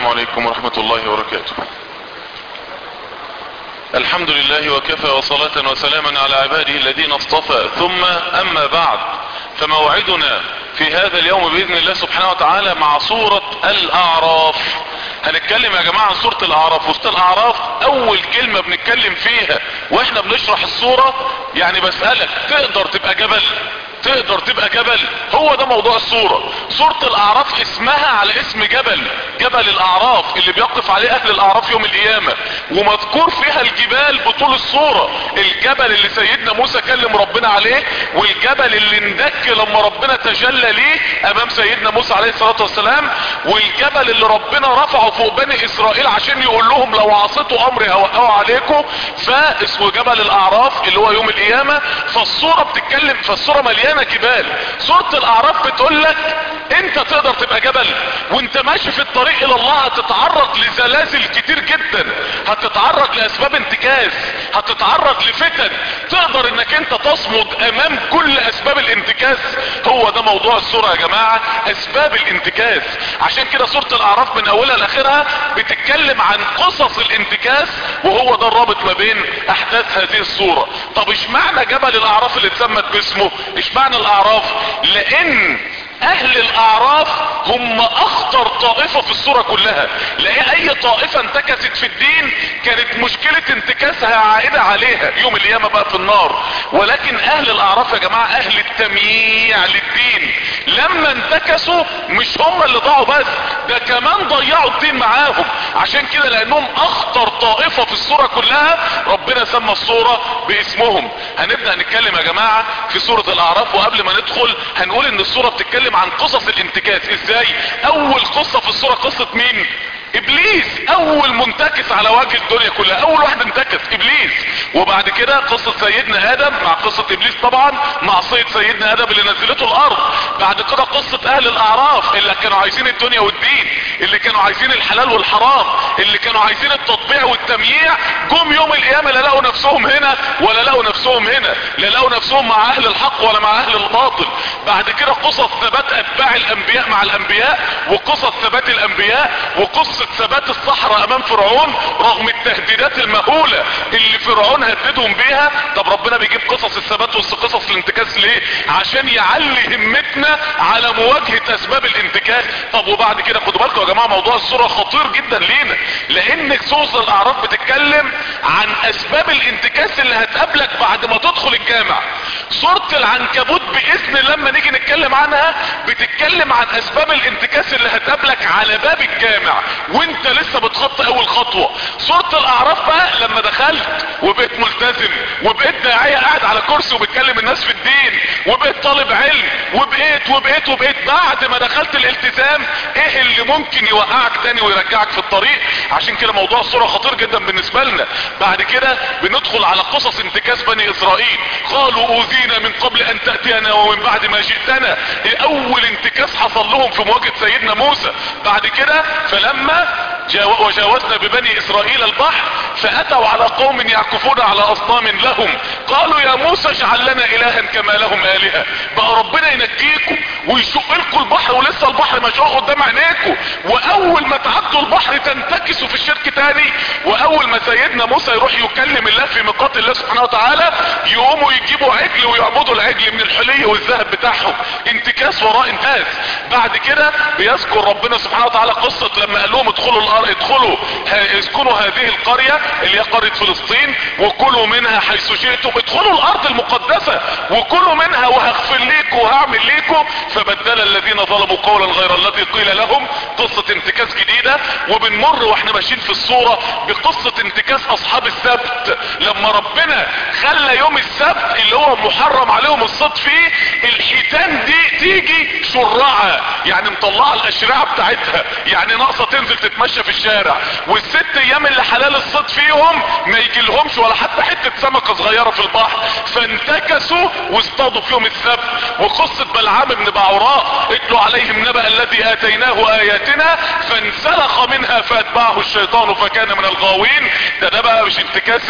عليكم ورحمة الله وبركاته الحمد لله وكفى وصلاة وسلاما على عباده الذين اصطفى ثم اما بعد فموعدنا في هذا اليوم باذن الله سبحانه وتعالى مع سورة الاعراف هنتكلم يا جماعة عن سورة الاعراف وسط الاعراف اول كلمة بنتكلم فيها واحنا بنشرح السورة يعني بسألك تقدر تبقى جبل تقدر تبقى جبل هو ده موضوع الصورة صورة الاعراف اسمها على اسم جبل جبل الاعراف اللي بيقف عليه اهل الاعراف يوم القيامة ومذكور فيها الجبال بطول الصورة الجبل اللي سيدنا موسى كلم ربنا عليه والجبل اللي اندك لما ربنا تجلى ليه امام سيدنا موسى عليه الصلاة والسلام والجبل اللي ربنا رفعه فوق بني اسرائيل عشان يقول لهم لو عصيتوا امري هوقعوا عليكم فاسمه جبل الاعراف اللي هو يوم القيامة فالصورة بتتكلم فالصورة مليانة مليانة جبال سورة الاعراف بتقول لك انت تقدر تبقى جبل وانت ماشي في الطريق الى الله هتتعرض لزلازل كتير جدا هتتعرض لاسباب انتكاس هتتعرض لفتن تقدر انك انت تصمد امام كل اسباب الانتكاس هو ده موضوع السورة يا جماعة اسباب الانتكاس عشان كده سورة الاعراف من اولها لاخرها بتتكلم عن قصص الانتكاس وهو ده الرابط ما بين احداث هذه الصورة طب اشمعنى جبل الاعراف اللي اتسمت باسمه اشمعنى الاعراف لان اهل الاعراف هم اخطر طائفة في الصورة كلها لان اي طائفة انتكست في الدين كانت مشكلة انتكاسها عائدة عليها يوم القيامة بقى في النار ولكن اهل الاعراف يا جماعة اهل التمييع للدين لما انتكسوا مش هم اللي ضاعوا بس ده كمان ضيعوا الدين معاهم عشان كده لانهم اخطر طائفة في الصورة كلها ربنا سمى الصورة باسمهم هنبدأ نتكلم يا جماعة في سورة الاعراف وقبل ما ندخل هنقول ان الصورة بتتكلم عن قصص الانتكاس ازاي اول قصة في الصورة قصة مين ابليس اول منتكس على وجه الدنيا كلها اول واحد انتكس ابليس وبعد كده قصة سيدنا ادم مع قصة ابليس طبعا معصية سيدنا ادم اللي نزلته الارض بعد كده قصة اهل الاعراف اللي كانوا عايزين الدنيا والدين اللي كانوا عايزين الحلال والحرام اللي كانوا عايزين التطبيع والتمييع جم يوم القيامة لا لقوا نفسهم هنا ولا لقوا نفسهم هنا لا لقوا نفسهم مع اهل الحق ولا مع اهل الباطل بعد كده قصص ثبات اتباع الانبياء مع الانبياء وقصص ثبات الانبياء وقصة ثبات الصحراء امام فرعون رغم التهديدات المهولة اللي فرعون هددهم بيها طب ربنا بيجيب قصص الثبات وقصص الانتكاس ليه عشان يعلي همتنا على مواجهة اسباب الانتكاس طب وبعد كده خدوا بالكم يا جماعة موضوع الصورة خطير جدا لينا لان سورة الاعراف بتتكلم عن اسباب الانتكاس اللي هتقابلك بعد ما تدخل الجامع سورة العنكبوت باذن لما نيجي نتكلم عنها بتتكلم عن اسباب الانتكاس اللي هتقابلك على باب الجامع وانت لسه بتخطي اول خطوة سورة الاعراف بقى لما دخلت وبقيت ملتزم وبقيت داعية قاعد على كرسي وبتكلم الناس في الدين وبقيت طالب علم وبقيت وبقيت وبقيت بعد ما دخلت الالتزام ايه اللي ممكن يوقعك تاني ويرجعك في الطريق عشان كده موضوع الصورة خطير جدا بالنسبة لنا بعد كده بندخل على قصص انتكاس بني اسرائيل قالوا اوذينا من قبل ان تأتينا ومن بعد ما جئتنا ايه اول انتكاس حصل لهم في مواجهة سيدنا موسى بعد كده فلما وجاوزنا ببني اسرائيل البحر فاتوا على قوم يعكفون على اصنام لهم قالوا يا موسى اجعل لنا الها كما لهم الهة بقى ربنا ينجيكم ويشق لكم البحر ولسه البحر مشغول قدام عينيكم واول ما تعدوا البحر تنتكسوا في الشرك تاني واول ما سيدنا موسى يروح يكلم الله في ميقات الله سبحانه وتعالى يقوموا يجيبوا عجل ويعبدوا العجل من الحلي والذهب بتاعهم انتكاس وراء انتاس بعد كده بيذكر ربنا سبحانه وتعالى قصة لما قال لهم ادخلوا الارض ادخلوا اسكنوا هذه القرية اللي هي قرية فلسطين وكلوا منها حيث شئتم ادخلوا الارض المقدسة وكلوا منها وهغفر ليكم وهعمل ليكم فبدل الذين ظلموا قولا غير الذي قيل لهم قصة انتكاس جديدة وبنمر واحنا ماشيين في الصورة بقصة انتكاس اصحاب السبت لما ربنا خلى يوم السبت اللي هو محرم عليهم الصيد فيه الحيتان دي تيجي شرعة يعني مطلعة الاشرعة بتاعتها يعني ناقصة تنزل تتمشى في الشارع والست ايام اللي حلال الصيد فيهم ما يجي لهمش ولا حتى حتة سمكة صغيرة في البحر فانتكسوا واصطادوا في يوم السبت وقصة بلعام بن بعوراء اتلوا عليهم نبأ الذي اتيناه اياتنا فانسلخ منها فاتبعه الشيطان فكان من الغاوين ده ده بقى مش انتكاس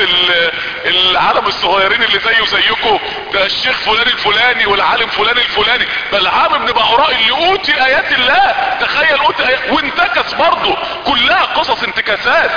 العالم الصغيرين اللي زيه زيكم ده الشيخ فلان الفلاني والعالم فلان الفلاني بلعام بن بعوراء اللي اوتي ايات الله تخيل اوتي ايات وانتكس برضه كلها افتكاسات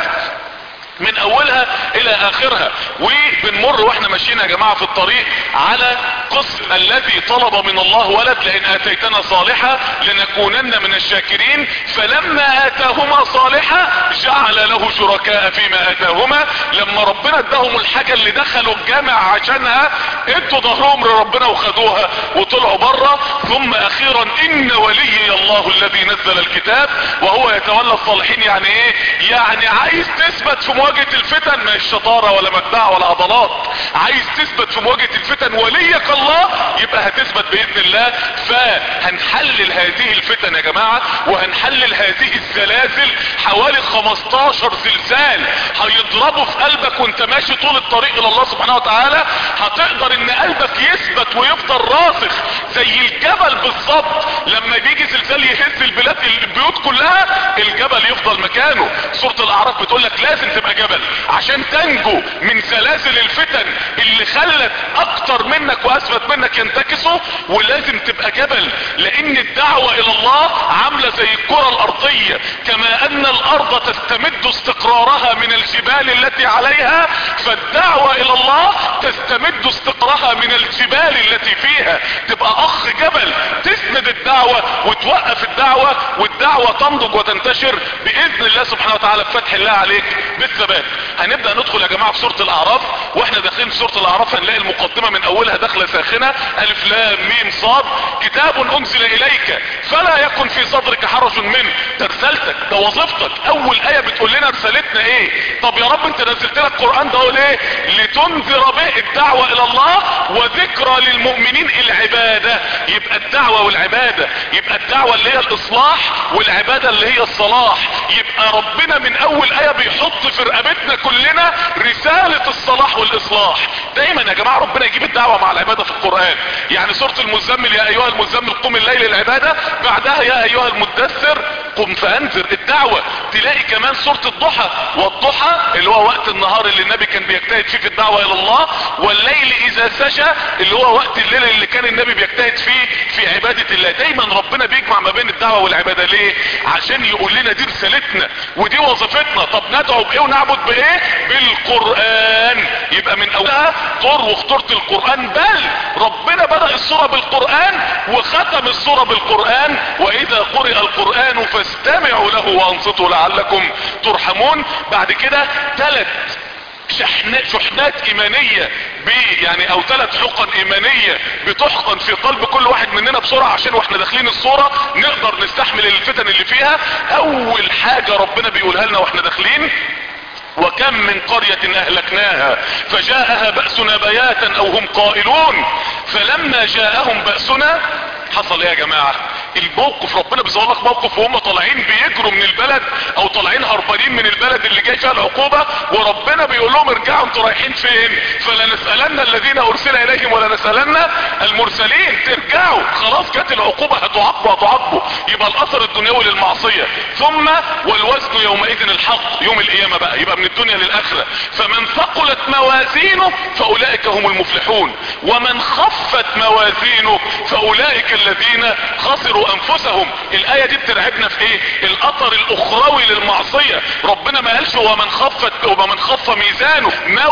من اولها الى اخرها وبنمر واحنا ماشيين يا جماعة في الطريق على قسم الذي طلب من الله ولد لان اتيتنا صالحة لنكونن من الشاكرين فلما اتاهما صالحة جعل له شركاء فيما اتاهما لما ربنا اداهم الحاجة اللي دخلوا الجامع عشانها ادوا ظهرهم لربنا وخدوها وطلعوا بره ثم اخيرا ان ولي الله الذي نزل الكتاب وهو يتولى الصالحين يعني ايه يعني عايز تثبت في مواجهة الفتن ما الشطارة ولا مجدع ولا عضلات عايز تثبت في مواجهة الفتن وليك الله يبقى هتثبت باذن الله فهنحلل هذه الفتن يا جماعة وهنحلل هذه الزلازل حوالي 15 زلزال هيضربوا في قلبك وانت ماشي طول الطريق الى الله سبحانه وتعالى هتقدر ان قلبك يثبت ويفضل راسخ زي الجبل بالظبط لما بيجي زلزال يهز البلاد البيوت كلها الجبل يفضل مكانه سورة الاعراف بتقول لك لازم تبقى جبل عشان تنجو من سلاسل الفتن اللي خلت اكتر منك واثبت منك ينتكسوا ولازم تبقى جبل لان الدعوة الى الله عاملة زي الكرة الارضية كما ان الارض تستمد استقرارها من الجبال التي عليها فالدعوة الى الله تستمد استقرارها من الجبال التي فيها تبقى اخ جبل تسند الدعوة وتوقف الدعوة والدعوة تنضج وتنتشر باذن الله سبحانه وتعالى بفتح الله عليك بالثبات هنبدأ ندخل يا جماعة في سورة الاعراف واحنا داخلين في سورة الاعراف هنلاقي المقدمة من اولها داخلة ساخنة الف لام ميم صاد كتاب انزل اليك فلا يكن في صدرك حرج منه ده رسالتك ده وظيفتك اول ايه بتقول لنا رسالتنا ايه طب يا رب انت نزلت لك القرآن ده ليه لتنذر به الدعوة الى الله وذكرى للمؤمنين العبادة يبقى الدعوة والعبادة يبقى الدعوة اللي هي الاصلاح والعبادة اللي هي الصلاح يبقى ربنا من اول ايه بيحط في رقبتنا كلنا رسالة الصلاح والاصلاح دايما يا جماعة ربنا يجيب الدعوة مع العبادة في القرآن يعني سورة المزمل يا ايها المزمل قم الليل العبادة بعدها يا ايها المدثر قم فانذر الدعوة تلاقي كمان سورة الضحى والضحى اللي هو وقت النهار اللي النبي كان بيجتهد فيه في الدعوة الى الله والليل اذا سجى اللي هو وقت الليل اللي كان النبي بيجتهد فيه في عبادة الله دايما ربنا بيجمع ما بين الدعوة والعبادة ليه عشان يقول لنا دي رسالتنا ودي وظيفتنا طب ندعو بايه ونعبد بايه بالقرآن يبقى من اولها طر واخترت القرآن بل ربنا بدأ السورة بالقرآن وختم السورة بالقرآن واذا قرئ القرآن فاستمعوا له وانصتوا لعلكم ترحمون بعد كده ثلاث شحنات, شحنات ايمانية ب يعني او ثلاث حقن ايمانية بتحقن في قلب كل واحد مننا بسرعة عشان واحنا داخلين الصورة نقدر نستحمل الفتن اللي فيها اول حاجة ربنا بيقولها لنا واحنا داخلين وكم من قرية اهلكناها فجاءها بأسنا بياتا او هم قائلون فلما جاءهم بأسنا حصل ايه يا جماعة الموقف ربنا بيصور لك موقف وهم طالعين بيجروا من البلد او طالعين هربانين من البلد اللي جاي فيها العقوبة وربنا بيقول لهم ارجعوا انتوا رايحين فين فلنسألن الذين ارسل اليهم ولا نسألن المرسلين ترجعوا خلاص جت العقوبة هتعاقبوا هتعاقبوا يبقى الاثر الدنيوي للمعصية ثم والوزن يومئذ الحق يوم القيامة بقى يبقى من الدنيا للاخرة فمن ثقلت موازينه فاولئك هم المفلحون ومن خفت موازينه فاولئك الذين خسروا انفسهم الاية دي بترعبنا في ايه الاثر الاخروي للمعصية ربنا ما قالش ومن خفت ومن خف ميزانه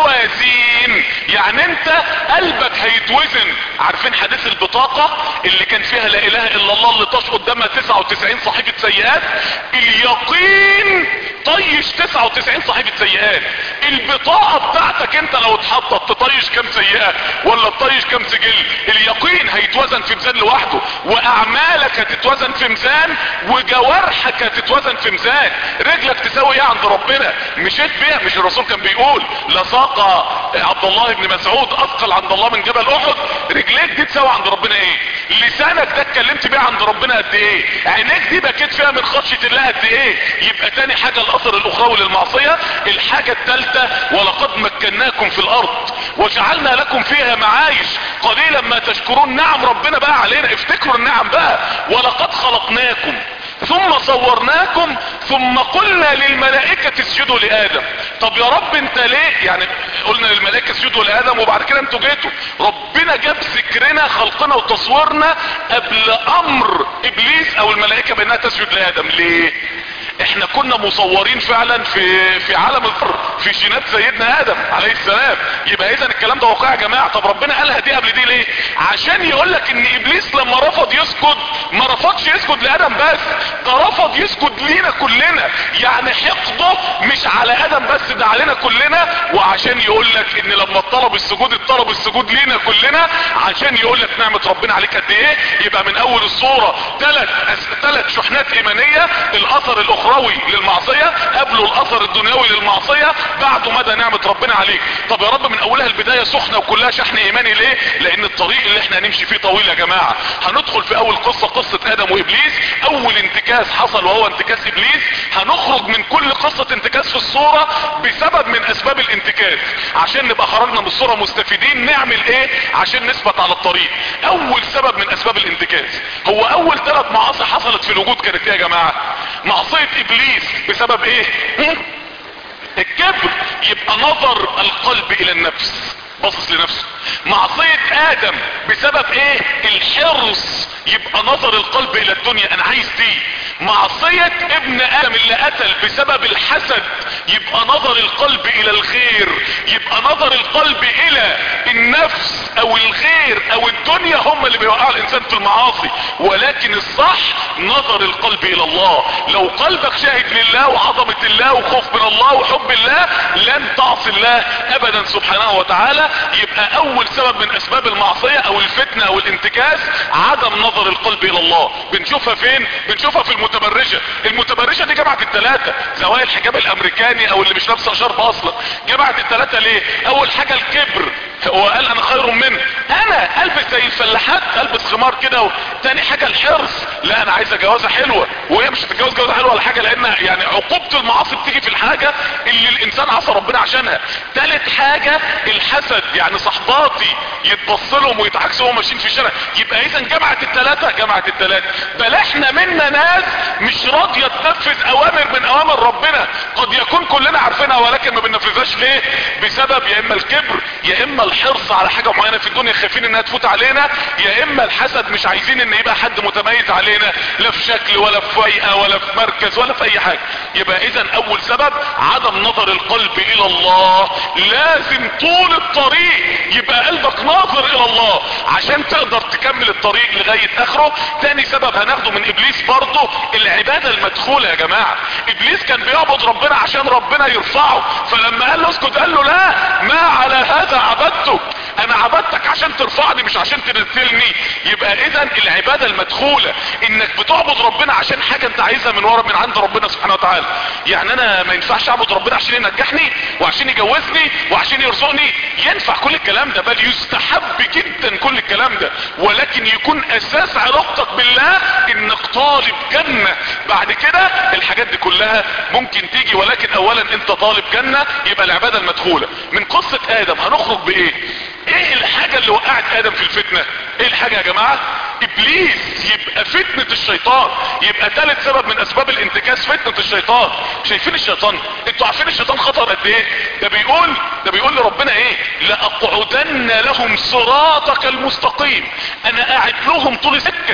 موازين يعني انت قلبك هيتوزن عارفين حديث البطاقة اللي كان فيها لا اله الا الله اللي طاش قدامها 99 صحيفة سيئات اليقين طيش 99 صحيفة سيئات البطاقة بتاعتك انت لو اتحطت تطيش كام سيئة ولا تطيش كام سجل اليقين هيتوزن في ميزان لوحده واعمالك هتتوزن في ميزان وجوارحك هتتوزن في ميزان رجلك تساوي ايه عند ربنا مشيت بيها مش الرسول كان بيقول لساق عبد الله بن مسعود اثقل عند الله من جبل احد رجليك دي تساوي عند ربنا ايه لسانك ده اتكلمت بيه عند ربنا قد ايه عينيك دي بكيت فيها من خشية الله قد ايه يبقى تاني حاجة الاثر الاخروي للمعصية الحاجة التالتة ولقد مكناكم في الارض وجعلنا لكم فيها معايش قليلا ما تشكرون نعم ربنا بقى علينا افتكروا النعم بقى ولقد خلقناكم ثم صورناكم ثم قلنا للملائكة اسجدوا لآدم طب يا رب انت ليه يعني قلنا للملائكة اسجدوا لآدم وبعد كده انتوا جيتوا ربنا جاب ذكرنا خلقنا وتصويرنا قبل امر ابليس او الملائكة بانها تسجد لآدم ليه احنا كنا مصورين فعلا في في عالم الذر في جينات سيدنا ادم عليه السلام يبقى اذا الكلام ده واقع يا جماعه طب ربنا قالها دي قبل دي ليه عشان يقول لك ان ابليس لما رفض يسجد ما رفضش يسجد لادم بس ده رفض يسجد لينا كلنا يعني حقده مش على ادم بس ده علينا كلنا وعشان يقول لك ان لما طلب السجود الطلب السجود لينا كلنا عشان يقول لك نعمه ربنا عليك قد ايه يبقى من اول الصوره ثلاث ثلاث شحنات ايمانيه الاثر الاخروي للمعصيه قبله الاثر الدنيوي للمعصيه بعده مدى نعمه ربنا عليك طب يا رب من اولها البدايه سخنه وكلها شحن ايماني ليه لان الطريق اللي احنا هنمشي فيه طويل يا جماعه هندخل في اول قصه قصه ادم وابليس اول انتكاس حصل وهو انتكاس ابليس هنخرج من كل قصه انتكاس في الصوره بسبب من اسباب الانتكاس عشان نبقى خرجنا من الصوره مستفيدين نعمل ايه عشان نثبت على الطريق اول سبب من اسباب الانتكاس هو اول ثلاث معاصي حصلت في الوجود كانت ايه يا جماعه معصيه ابليس بسبب ايه الكبر يبقى نظر القلب الى النفس باصص لنفسه معصية ادم بسبب ايه الحرص يبقى نظر القلب الى الدنيا انا عايز دي معصية ابن ادم اللي قتل بسبب الحسد يبقى نظر القلب الى الخير يبقى نظر القلب الى النفس او الغير او الدنيا هم اللي بيوقعوا الانسان في المعاصي ولكن الصح نظر القلب الى الله لو قلبك شاهد لله وعظمة الله وخوف من الله وحب الله لن تعصي الله ابدا سبحانه وتعالى يبقى اول سبب من اسباب المعصية او الفتنة او الانتكاس عدم نظر القلب الى الله بنشوفها فين بنشوفها في المتبرجة المتبرجة دي جمعت التلاتة زوايا الحجاب الامريكاني او اللي مش لابسه شرب اصلا جمعت التلاتة ليه اول حاجة الكبر هو قال انا خير منه انا البس زي الفلاحات البس خمار كده تاني حاجة الحرص لا انا عايزه جوازة حلوة وهي مش هتتجوز جوازة حلوة ولا حاجة لان يعني عقوبة المعاصي بتيجي في الحاجة اللي الانسان عصى ربنا عشانها تالت حاجة الحسد يعني صحباتي يتبص لهم ويتعكسوا وهم ماشيين في الشارع يبقى اذا جمعت التلاتة جمعت التلاتة بل احنا منا ناس مش راضية تنفذ اوامر من اوامر ربنا قد يكون كلنا عارفينها ولكن ما بننفذهاش ليه بسبب يا اما الكبر يا اما الحرص على حاجة معينة في الدنيا خايفين انها تفوت علينا يا اما الحسد مش عايزين ان يبقى حد متميز علينا لا في شكل ولا في فيئة ولا في مركز ولا في اي حاجة يبقى اذا اول سبب عدم نظر القلب الى الله لازم طول الطريق يبقى قلبك ناظر الى الله عشان تقدر تكمل الطريق لغاية اخره تاني سبب هناخده من ابليس برضه العبادة المدخولة يا جماعة ابليس كان بيعبد ربنا عشان ربنا يرفعه فلما قال له اسكت قال له لا ما على هذا عبدتك انا عبدتك عشان ترفعني مش عشان تنزلني يبقى اذا العبادة المدخولة انك بتعبد ربنا عشان حاجة انت عايزها من ورا من عند ربنا سبحانه وتعالى يعني انا ما ينفعش اعبد ربنا عشان ينجحني وعشان يجوزني وعشان يرزقني ينفع كل الكلام ده بل يستحب جدا كل الكلام ده ولكن يكون اساس علاقتك بالله انك طالب جنة بعد كده الحاجات دي كلها ممكن تيجي ولكن اولا انت طالب جنة يبقى العبادة المدخولة من قصة ادم هنخرج بايه ايه الحاجة اللي وقعت ادم في الفتنة ايه الحاجة يا جماعة ابليس يبقى فتنة الشيطان يبقى ثالث سبب من اسباب الانتكاس فتنة الشيطان شايفين الشيطان انتوا عارفين الشيطان خطر قد ايه ده بيقول ده بيقول لربنا ايه لاقعدن لهم صراطك المستقيم انا قاعد لهم طول سكة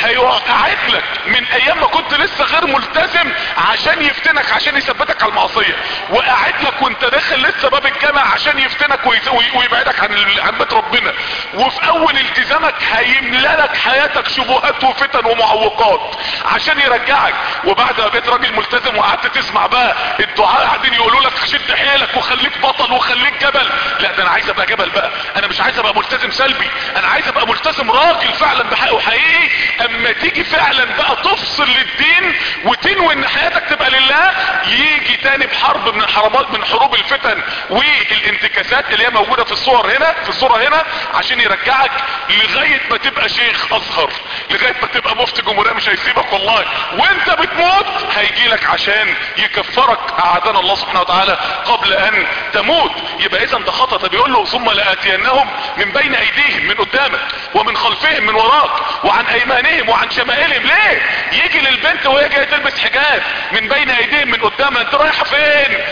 هيقعد لك من ايام ما كنت لسه غير ملتزم عشان يفتنك عشان يثبتك على المعصية وقاعد لك وانت داخل لسه باب الجامع عشان يفتنك ويبعدك عن عن بيت ربنا وفي اول التزامك هيملى لك حياتك شبهات وفتن ومعوقات عشان يرجعك وبعد ما بقيت راجل ملتزم وقعدت تسمع بقى الدعاء قاعدين يقولوا لك شد حيلك وخليك بطل وخليك جبل لا ده انا عايز ابقى جبل بقى انا مش عايز ابقى ملتزم سلبي انا عايز ابقى ملتزم راجل فعلا بحقه حقيقي اما تيجي فعلا بقى تفصل للدين وتنوي ان حياتك تبقى لله يجي تاني بحرب من الحربات من حروب الفتن والانتكاسات اللي هي موجودة في الصور هنا في الصورة هنا عشان يرجعك لغاية ما تبقى شيخ اصغر لغاية ما تبقى مفتي جمهورية مش هيسيبك والله وانت بتموت هيجي لك عشان يكفرك اعادنا الله سبحانه وتعالى قبل ان تموت يبقى اذا ده خطأ ده بيقول له ثم لاتينهم من بين ايديهم من قدامك ومن خلفهم من وراك وعن ايمانهم وعن شمائلهم ليه يجي للبنت وهي جايه تلبس حجاب من بين ايديهم من قدامها انت رايحه فين انت عارف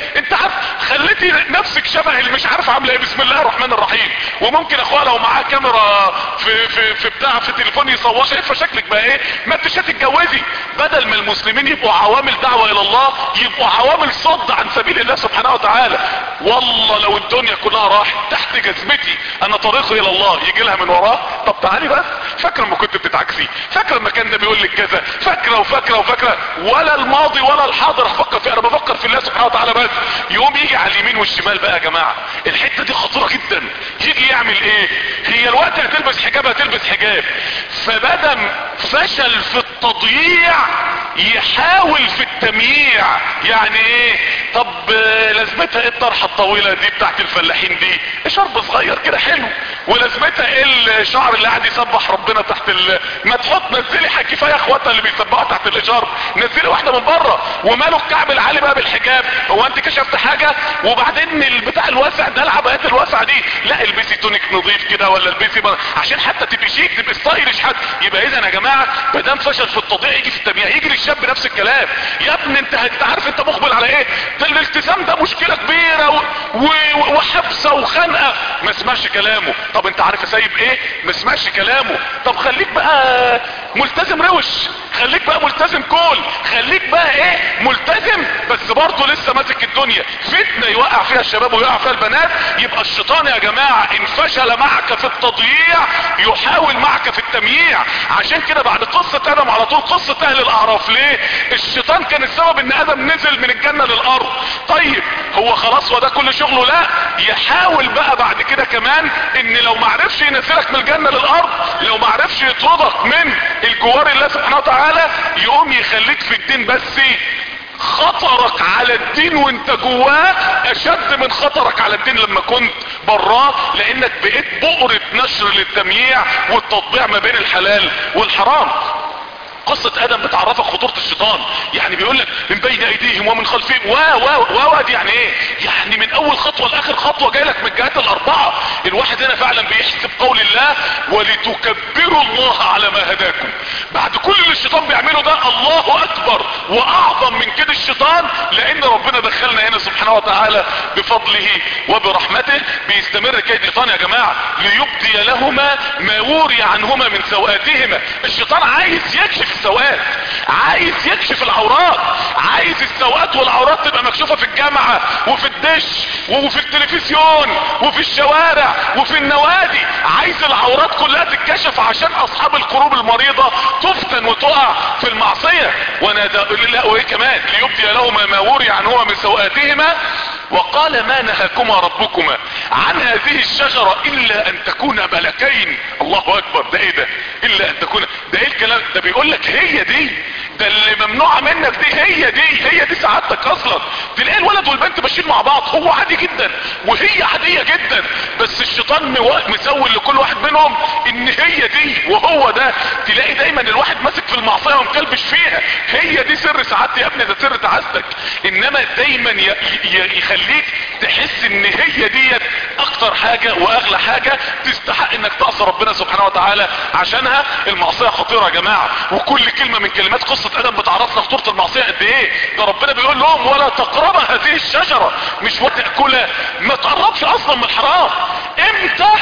للاسف خليتي نفسك شبه اللي مش عارف عامله ايه بسم الله الرحمن الرحيم وممكن اخوها لو معاه كاميرا في في في بتاع في تليفون يصور شايفه شكلك بقى ايه ما انتش هتتجوزي بدل ما المسلمين يبقوا عوامل دعوه الى الله يبقوا عوامل صد عن سبيل الله سبحانه وتعالى والله لو الدنيا كلها راحت تحت جزمتي انا طريقي الى الله يجي لها من وراه طب تعالي بس فاكره لما كنت بتتعكسي فاكره لما كان ده بيقول لك كذا فاكره وفاكره وفاكره ولا الماضي ولا الحاضر هفكر في انا بفكر في الله سبحانه وتعالى بس يقوم يجي على اليمين والشمال بقى يا جماعه الحته دي خطيره جدا يجي يعمل ايه هي الوقت هتلبس حجاب هتلبس حجاب فبدم فشل في التضييع يحاول في التمييع يعني ايه طب آه، لازمتها ايه الطرحه الطويله دي بتاعت الفلاحين دي شرب صغير كده حلو ولازمتها ايه الشعر اللي قاعد يسبح ربنا تحت ال... ما تحط نزلي ح- كفايه اخواتها اللي بيسبحوا تحت الاشارب نزلي واحده من بره وماله الكعب العالي بقى بالحجاب هو انت كشفت حاجه وبعدين البتاع الواسع ده العبايات الواسعه دي لا البسي تونيك نظيف كده ولا البسي بقى عشان حتى تبقي شيك تبقي ستايلش حتى يبقى اذا يا جماعه ما دام فشل في التضييع يجي في التبييع يجي للشاب نفس الكلام يا ابني انت انت عارف انت مقبل على ايه ده الالتزام ده مشكله كبيره و... و... وحبسه وخنقه ما اسمعش كلامه طب انت عارف اسيب ايه ما اسمعش كلامه طب خليك بقى ملتزم روش خليك بقى ملتزم كول خليك بقى ايه ملتزم بس برضه لسه ماسك الدنيا فتنه يوقع فيها الشباب ويوقع فيها البنات يبقى الشيطان يا جماعه ان فشل معك في التضييع يحاول معك في التمييع عشان كده بعد قصه ادم على طول قصه اهل الاعراف ليه الشيطان كان السبب ان ادم نزل من الجنه للارض طيب هو خلاص هو ده كل شغله لا يحاول بقى بعد كده كمان ان لو معرفش ينزلك من الجنه للارض لو معرفش يطردك من الجوار الله سبحانه وتعالى يقوم يخليك في الدين بس خطرك على الدين وانت جواه اشد من خطرك على الدين لما كنت براه لانك بقيت بؤرة نشر للتمييع والتطبيع ما بين الحلال والحرام قصة ادم بتعرفك خطورة الشيطان يعني بيقول لك من بين ايديهم ومن خلفهم و و و و دي يعني ايه يعني من اول خطوة لاخر خطوة جاي لك من الجهات الاربعة الواحد هنا فعلا بيحسب قول الله ولتكبروا الله على ما هداكم بعد كل اللي الشيطان بيعمله ده الله اكبر واعظم من كده الشيطان لان ربنا دخلنا هنا سبحانه وتعالى بفضله وبرحمته بيستمر كيد الشيطان يا جماعة ليبدي لهما ما وري عنهما من سوآتهما الشيطان عايز يكشف السوءات عايز يكشف العورات عايز السوءات والعورات تبقى مكشوفة في الجامعة وفي الدش وفي التلفزيون وفي الشوارع وفي النوادي عايز العورات كلها تتكشف عشان اصحاب القلوب المريضة تفتن وتقع في المعصية ونادى لا وايه كمان ليبدي لهما ما وري عنهما من سوءاتهما وقال ما نهاكما ربكما عن هذه الشجرة الا ان تكونا ملكين الله اكبر ده ايه ده الا ان تكونا ده ايه الكلام ده بيقول لك هي دي ده اللي ممنوعة منك دي هي دي هي دي سعادتك اصلا تلاقي الولد والبنت ماشيين مع بعض هو عادي جدا وهي عادية جدا بس الشيطان مو- مسول لكل واحد منهم ان هي دي وهو ده تلاقي دايما الواحد ماسك في المعصية ومكلبش فيها هي دي سر سعادتي يا ابني ده سر تعاستك انما دايما ي- ي- يخليك تحس ان هي ديت اكتر حاجة واغلى حاجة تستحق انك تعصى ربنا سبحانه وتعالى عشانها المعصية خطيرة يا جماعة وكل كلمة من كلمات قصة ادم بتعرفنا خطورة المعصية قد ايه ده ربنا بيقول لهم ولا تقرب هذه الشجرة مش وتأكلها ما تقربش اصلا من الحرام امتى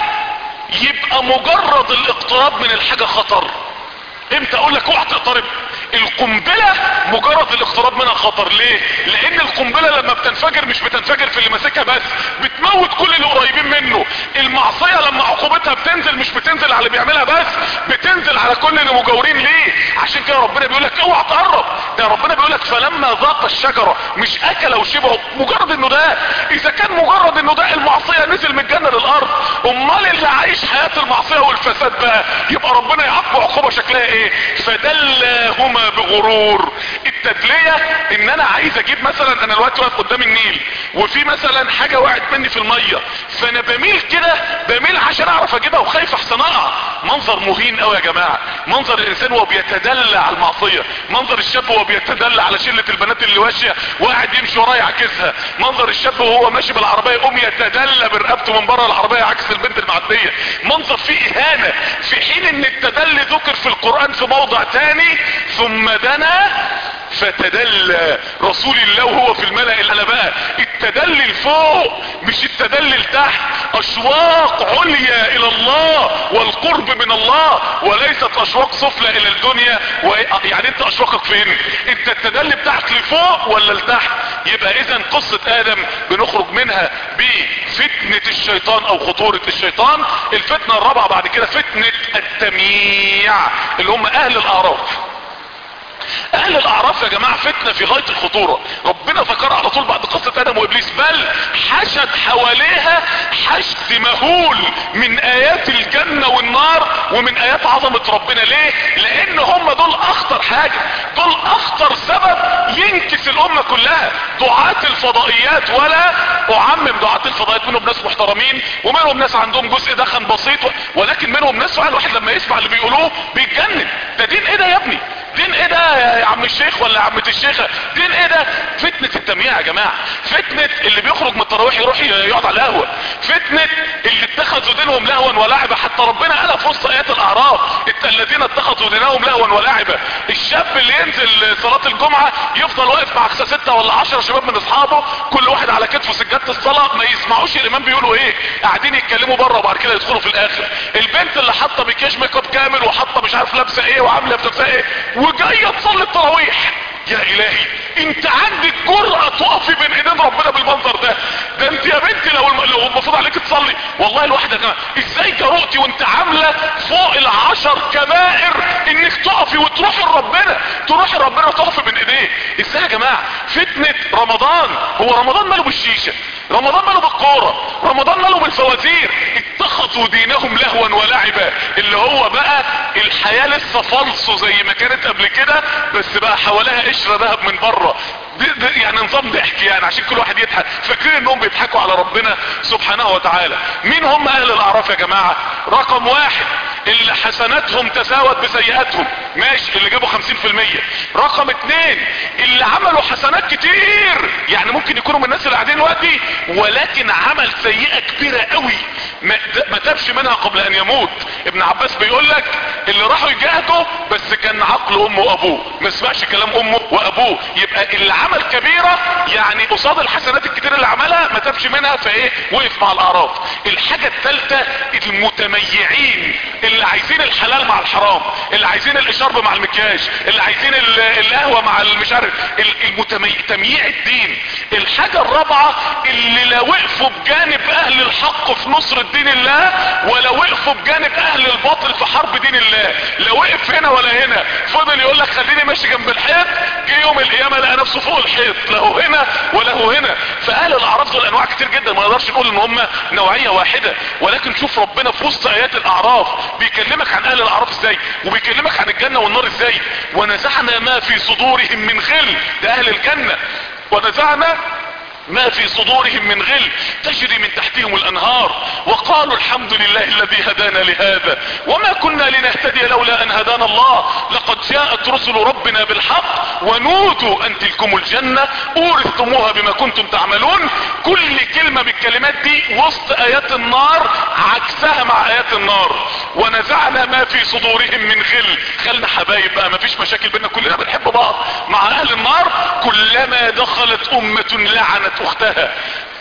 يبقى مجرد الاقتراب من الحاجة خطر امتى اقول لك اوعى تقترب القنبلة مجرد الاقتراب منها خطر ليه لان القنبلة لما بتنفجر مش بتنفجر في اللي ماسكها بس بتموت كل اللي قريبين منه المعصية لما عقوبتها بتنزل مش بتنزل على اللي بيعملها بس بتنزل على كل اللي مجاورين ليه عشان كده ربنا بيقول لك اوعى تقرب ده ربنا بيقول لك فلما ذاق الشجرة مش اكل وشبعه مجرد انه ده اذا كان مجرد انه ده المعصية نزل من الجنة للارض امال اللي عايش حياة المعصية والفساد بقى يبقى ربنا يعاقبه عقوبة شكلها ايه فدلاهما بغرور التدلية ان انا عايز اجيب مثلا انا دلوقتي واقف قدام النيل وفي مثلا حاجة وقعت مني في المية فانا بميل كده بميل عشان اعرف اجيبها وخايف احسن اقع منظر مهين قوي يا جماعة منظر الانسان وهو بيتدلى على المعصية منظر الشاب وهو بيتدلى على شلة البنات اللي ماشية وقاعد يمشي وراه يعكسها منظر الشاب وهو ماشي بالعربية يقوم يتدلى برقبته من بره العربية عكس البنت المعدية منظر فيه اهانة في حين ان التدلي ذكر في القرآن في موضع تاني ثم دنا فتدلى رسول الله وهو في الملأ الاعلى بقى التدلي لفوق مش التدلي لتحت اشواق عليا الى الله والقرب من الله وليست اشواق سفلى الى الدنيا و... يعني انت اشواقك فين انت التدلي بتاعك لفوق ولا لتحت يبقى اذا قصة ادم بنخرج منها بفتنة الشيطان او خطورة الشيطان الفتنة الرابعة بعد كده فتنة التمييع اللي هم اهل الاعراف اهل الاعراف يا جماعة فتنة في غاية الخطورة ربنا ذكرها على طول بعد قصة ادم وابليس بل حشد حواليها حشد مهول من ايات الجنة والنار ومن ايات عظمة ربنا ليه لان هم دول اخطر حاجة دول اخطر سبب ينكس الامة كلها دعاة الفضائيات ولا اعمم دعاة الفضائيات منهم ناس محترمين ومنهم ناس عندهم جزء دخن بسيط ولكن منهم ناس فعلا الواحد لما يسمع اللي بيقولوه بيتجنن ده دين ايه ده يا ابني دين ايه ده يا عم الشيخ ولا عمة الشيخة دين ايه ده فتنة التمييع يا جماعة فتنة اللي بيخرج من التراويح يروح يقعد على القهوة فتنة اللي اتخذوا دينهم لهوا ولعبا حتى ربنا قالها في وسط ايات الاعراف الذين اتخذوا دينهم لهوا ولعبا الشاب اللي ينزل صلاة الجمعة يفضل واقف مع ستة ولا عشرة شباب من اصحابه كل واحد على كتفه سجادة الصلاة ما يسمعوش الامام بيقولوا ايه قاعدين يتكلموا بره وبعد كده يدخلوا في الاخر البنت اللي حاطه مكياج ميك اب كامل وحاطه مش عارف لابسه ايه وعامله لابسه ايه وجايه تصلي التراويح يا الهي انت عندك جرأة تقفي بين ايدين ربنا بالمنظر ده ده انت يا بنتي لو لو المفروض عليك تصلي والله الواحدة كمان ازاي جرؤتي وانت عاملة فوق العشر كبائر انك تقفي وتروحي لربنا تروحي لربنا وتقفي بين ايديه ازاي يا جماعة فتنة رمضان هو رمضان ماله بالشيشة رمضان ماله بالكورة رمضان ماله بالفوازير اتخذوا دينهم لهوا ولعبا اللي هو بقى الحياة لسه فالصو زي ما كانت قبل كده بس بقى حواليها قشرة ذهب من بره يعني نظام ضحك يعني عشان كل واحد يضحك فاكرين انهم بيضحكوا على ربنا سبحانه وتعالى مين هم اهل الاعراف يا جماعة رقم واحد اللي حسناتهم تساوت بسيئاتهم ماشي اللي جابوا خمسين في المية رقم اتنين اللي عملوا حسنات كتير يعني ممكن يكونوا من الناس اللي قاعدين دلوقتي ولكن عمل سيئة كبيرة قوي ما, ما تبش منها قبل ان يموت ابن عباس بيقول لك اللي راحوا يجاهدوا بس كان عقل امه وابوه ما سمعش كلام امه وابوه يبقى اللي عمل كبيرة يعني قصاد الحسنات الكتير اللي عملها ما تبش منها فايه وقف مع الاعراف الحاجة الثالثة المتميعين اللي عايزين الحلال مع الحرام اللي عايزين الاشارب مع المكياج اللي عايزين القهوة مع مش عارف المتميع تمييع الدين الحاجة الرابعة اللي لا وقفوا بجانب اهل الحق في نصر دين الله ولا وقفوا بجانب اهل الباطل في حرب دين الله لا وقف هنا ولا هنا فضل يقول لك خليني ماشي جنب الحيط جه يوم القيامة لقى نفسه فوق الحيط لا هو هنا ولا هو هنا فاهل الاعراف دول انواع كتير جدا ما نقدرش نقول ان هم نوعية واحدة ولكن شوف ربنا في وسط ايات الاعراف بيكلمك عن اهل الاعراف ازاي وبيكلمك عن الجنة والنار ازاي ونزعنا ما في صدورهم من غل ده اهل الجنة ونزعنا ما في صدورهم من غل تجري من تحتهم الانهار وقالوا الحمد لله الذي هدانا لهذا وما كنا لنهتدي لولا ان هدانا الله لقد جاءت رسل ربنا بالحق ونودوا ان تلكم الجنة اورثتموها بما كنتم تعملون كل كلمة بالكلمات دي وسط ايات النار عكسها مع ايات النار ونزعنا ما في صدورهم من غل خلنا حبايب بقى ما فيش مشاكل بينا كلنا بنحب بعض مع اهل النار كلما دخلت امة لعنت اختها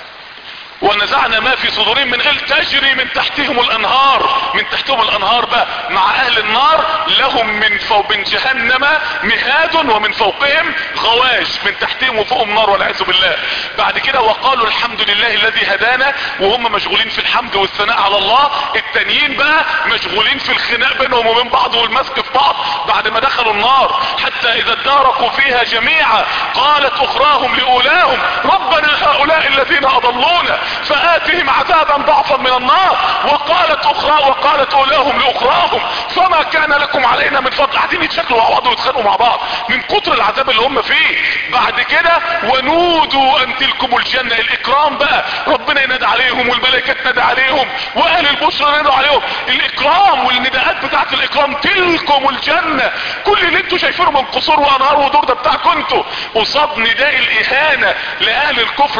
ونزعنا ما في صدورهم من غل تجري من تحتهم الانهار من تحتهم الانهار بقى مع اهل النار لهم من فوق من جهنم مهاد ومن فوقهم غواش من تحتهم وفوقهم نار والعياذ بالله بعد كده وقالوا الحمد لله الذي هدانا وهم مشغولين في الحمد والثناء على الله التانيين بقى مشغولين في الخناق بينهم وبين بعض والمسك في بعض بعد ما دخلوا النار حتى اذا اداركوا فيها جميعا قالت اخراهم لاولاهم ربنا هؤلاء الذين اضلونا فآتهم عذابا ضعفا من النار وقالت اخرى وقالت اولاهم لاخراهم فما كان لكم علينا من فضل قاعدين يتشكلوا مع بعض ويتخانقوا مع بعض من كتر العذاب اللي هم فيه بعد كده ونودوا ان تلكم الجنة الاكرام بقى ربنا ينادى عليهم والملائكة تنادى عليهم واهل البشرى ينادوا عليهم الاكرام والنداءات بتاعت الاكرام تلكم الجنة كل اللي انتوا شايفينه من قصور وانهار ودور ده بتاعكم انتوا قصاد نداء الاهانة لاهل الكفر واهل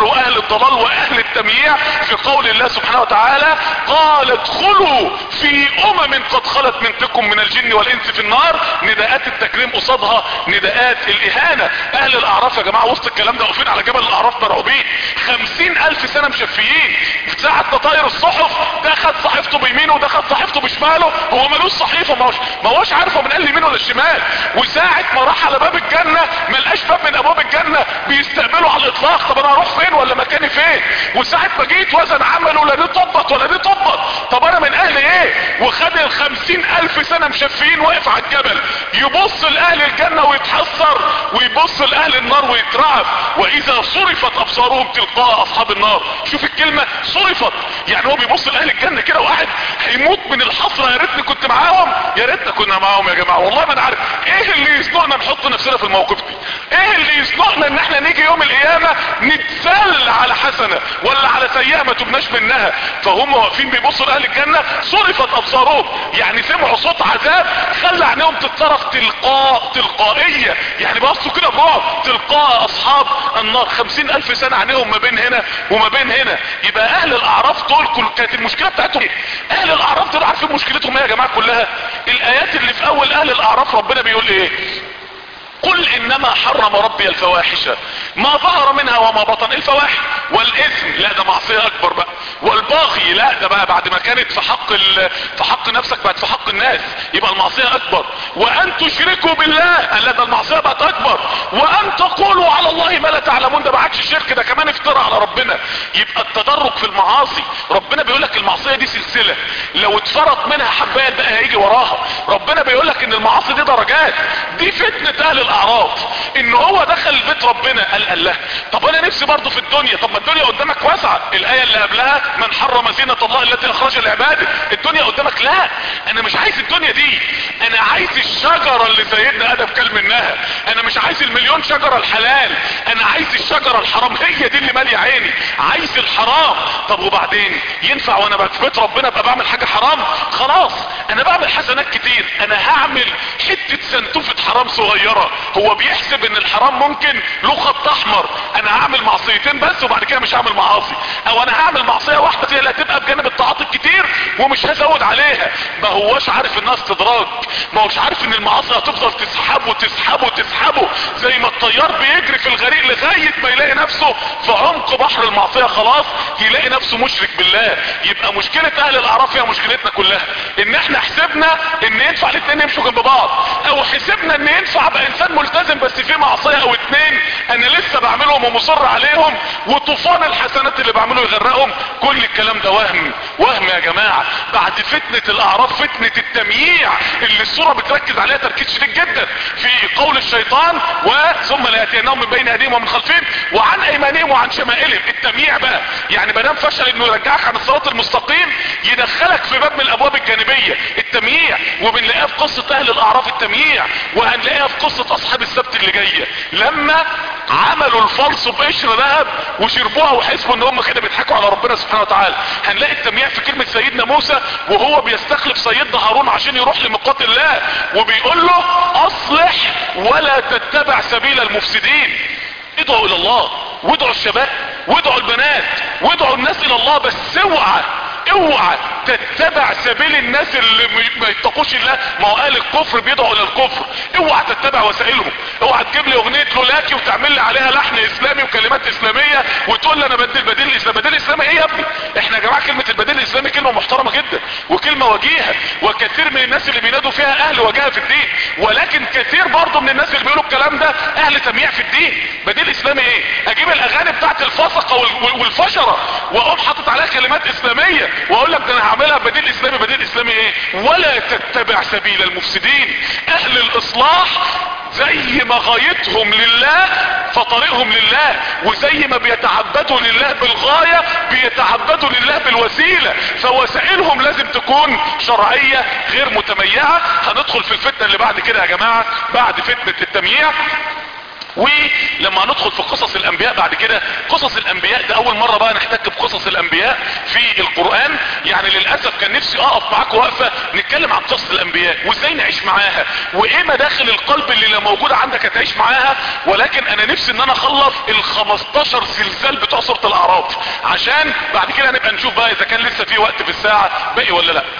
الضلال واهل التمييع في قول الله سبحانه وتعالى قال ادخلوا في امم قد خلت منكم من الجن والانس في النار نداءات التكريم قصادها نداءات الاهانة اهل الاعراف يا جماعة وسط الكلام ده واقفين على جبل الاعراف مرعوبين خمسين الف سنة مشفيين في ساعة تطاير الصحف ده خد صحيفته بيمينه وده خد صحيفته بشماله هو ملوش صحيفة ما هوش ما هوش عارفه من قال اليمين ولا الشمال وساعة ما راح على باب الجنة ما لقاش باب من ابواب الجنة بيستقبله على الاطلاق طب انا هروح فين ولا مكاني فين وساعة ما جيت وزن عمله لا دي طبط ولا دي طبط طب انا من اهل ايه وخد الخمسين الف سنة مشفيين واقف على الجبل يبص لاهل الجنة ويتحسر ويبص لاهل النار ويترعب واذا صرفت ابصارهم تلقاء اصحاب النار شوف الكلمة صرفت يعني هو بيبص لاهل الجنة كده وقاعد هيموت من الحسرة يا ريتني كنت معاهم يا ريتنا كنا معاهم يا جماعة والله ما انا عارف ايه اللي يزنقنا نحط نفسنا في الموقف دي ايه اللي يزنقنا ان احنا نيجي يوم القيامة نتسل على حسنة ولا على سيئة ما تبناش منها فهم واقفين بيبصوا لاهل الجنة صرفت ابصارهم يعني سمعوا صوت عذاب خلى عينيهم تتصرف تلقاء تلقائية يعني بصوا كده برعب تلقاء اصحاب النار خمسين الف سنة عينيهم ما بين هنا وما بين هنا يبقى اهل الاعراف دول كل كانت المشكلة بتاعتهم ايه اهل الاعراف دول عارفين مشكلتهم ايه يا جماعة كلها الايات اللي في اول اهل الاعراف ربنا بيقول ايه قل انما حرم ربي الفواحش ما ظهر منها وما بطن الفواحش والاثم لا ده معصية اكبر بقى والباغي لا ده بقى بعد ما كانت في حق ال... في حق نفسك بقت في حق الناس يبقى المعصية اكبر وان تشركوا بالله لا ده المعصية بقت اكبر وان تقولوا على الله ما لا تعلمون ده ما عادش شرك ده كمان افترى على ربنا يبقى التدرج في المعاصي ربنا بيقول لك المعصية دي سلسلة لو اتفرط منها حباية بقى هيجي وراها ربنا بيقول لك ان المعاصي دي درجات دي فتنة اهل الاعراف ان هو دخل بيت ربنا قال الله طب انا نفسي برضه في الدنيا طب ما الدنيا قدامك واسعة الاية اللي قبلها من حرم زينة الله التي اخرج لعباده الدنيا قدامك لا انا مش عايز الدنيا دي انا عايز الشجرة اللي سيدنا ادم كل منها انا مش عايز المليون شجرة الحلال انا عايز الشجرة الحرام هي دي اللي مالية عيني عايز الحرام طب وبعدين ينفع وانا في بيت ربنا ابقى بعمل حاجة حرام خلاص انا بعمل حسنات كتير انا هعمل حتة سنتوفة حرام صغيرة هو بيحسب ان الحرام ممكن له خط احمر انا هعمل معصيتين بس وبعد كده مش هعمل معاصي او انا هعمل معصية واحدة هي اللي هتبقى بجانب الطاعات الكتير ومش هزود عليها ما هوش عارف انها استدراج ما هوش عارف ان المعاصي هتفضل تسحبه تسحبه تسحبه زي ما الطيار بيجري في الغريق لغاية ما يلاقي نفسه في عمق بحر المعصية خلاص يلاقي نفسه مشرك بالله يبقى مشكلة اهل الاعراف هي مشكلتنا كلها ان احنا حسبنا ان ينفع الاتنين يمشوا جنب بعض او حسبنا ان ينفع ابقى انسان ملتزم بس في معصية او اتنين انا لسه بعملهم ومصر عليهم وطوفان الحسنات اللي بعمله يغرقهم كل الكلام ده وهم وهم يا جماعة بعد فتنة الاعراف فتنة التمييع اللي الصورة بتركز عليها تركيز شديد جدا في قول الشيطان وثم لا ياتينهم من بين ايديهم ومن خلفهم وعن ايمانهم وعن شمائلهم التمييع بقى يعني مدام فشل انه يرجعك عن الصراط المستقيم يدخلك في باب من الابواب الجانبية التمييع وبنلاقيها في قصة اهل الاعراف التمييع وهنلاقيها في قصة اصحاب السبت اللي جاية لما عملوا الفلس بقشر ذهب وشربوها وحسبوا ان هم كده بيضحكوا على ربنا سبحانه وتعالى هنلاقي التمييع في كلمة سيدنا موسى وهو بيستخلف سيدنا هارون عشان يروح لميقات الله وبيقول له اصلح ولا تتبع سبيل المفسدين ادعوا الى الله وادعوا الشباب وادعوا البنات وادعوا الناس الى الله بس اوعى اوعى تتبع سبيل الناس اللي ما يتقوش الله ما هو قال الكفر بيدعوا الى الكفر اوعى تتبع وسائلهم اوعى تجيب لي اغنيه لولاكي وتعمل لي عليها لحن اسلامي وكلمات اسلاميه وتقول لي انا بدل بديل الاسلام بديل الاسلامي ايه يا ابني احنا يا جماعه كلمه البديل الاسلامي كلمه محترمه جدا وكلمه وجيهه وكثير من الناس اللي بينادوا فيها اهل وجاهه في الدين ولكن كثير برضه من الناس اللي بيقولوا الكلام ده اهل تمييع في الدين بديل اسلامي ايه اجيب الاغاني بتاعت الفسقه والفشره واقوم حاطط عليها كلمات اسلاميه واقول لك ده انا هعملها بديل اسلامي بديل اسلامي ايه ولا تتبع سبيل المفسدين اهل الاصلاح زي ما غايتهم لله فطريقهم لله وزي ما بيتعبدوا لله بالغاية بيتعبدوا لله بالوسيلة فوسائلهم لازم تكون شرعية غير متميعة هندخل في الفتنة اللي بعد كده يا جماعة بعد فتنة التمييع ولما ندخل في قصص الانبياء بعد كده قصص الانبياء ده اول مرة بقى نحتك بقصص الانبياء في القرآن يعني للأسف كان نفسي اقف معاك وقفة نتكلم عن قصة الانبياء وازاي نعيش معاها وايه مداخل القلب اللي لو موجودة عندك هتعيش معاها ولكن انا نفسي ان انا اخلص ال 15 سلسال بتوع سورة الاعراف عشان بعد كده نبقى نشوف بقى اذا كان لسه في وقت في الساعة باقي ولا لا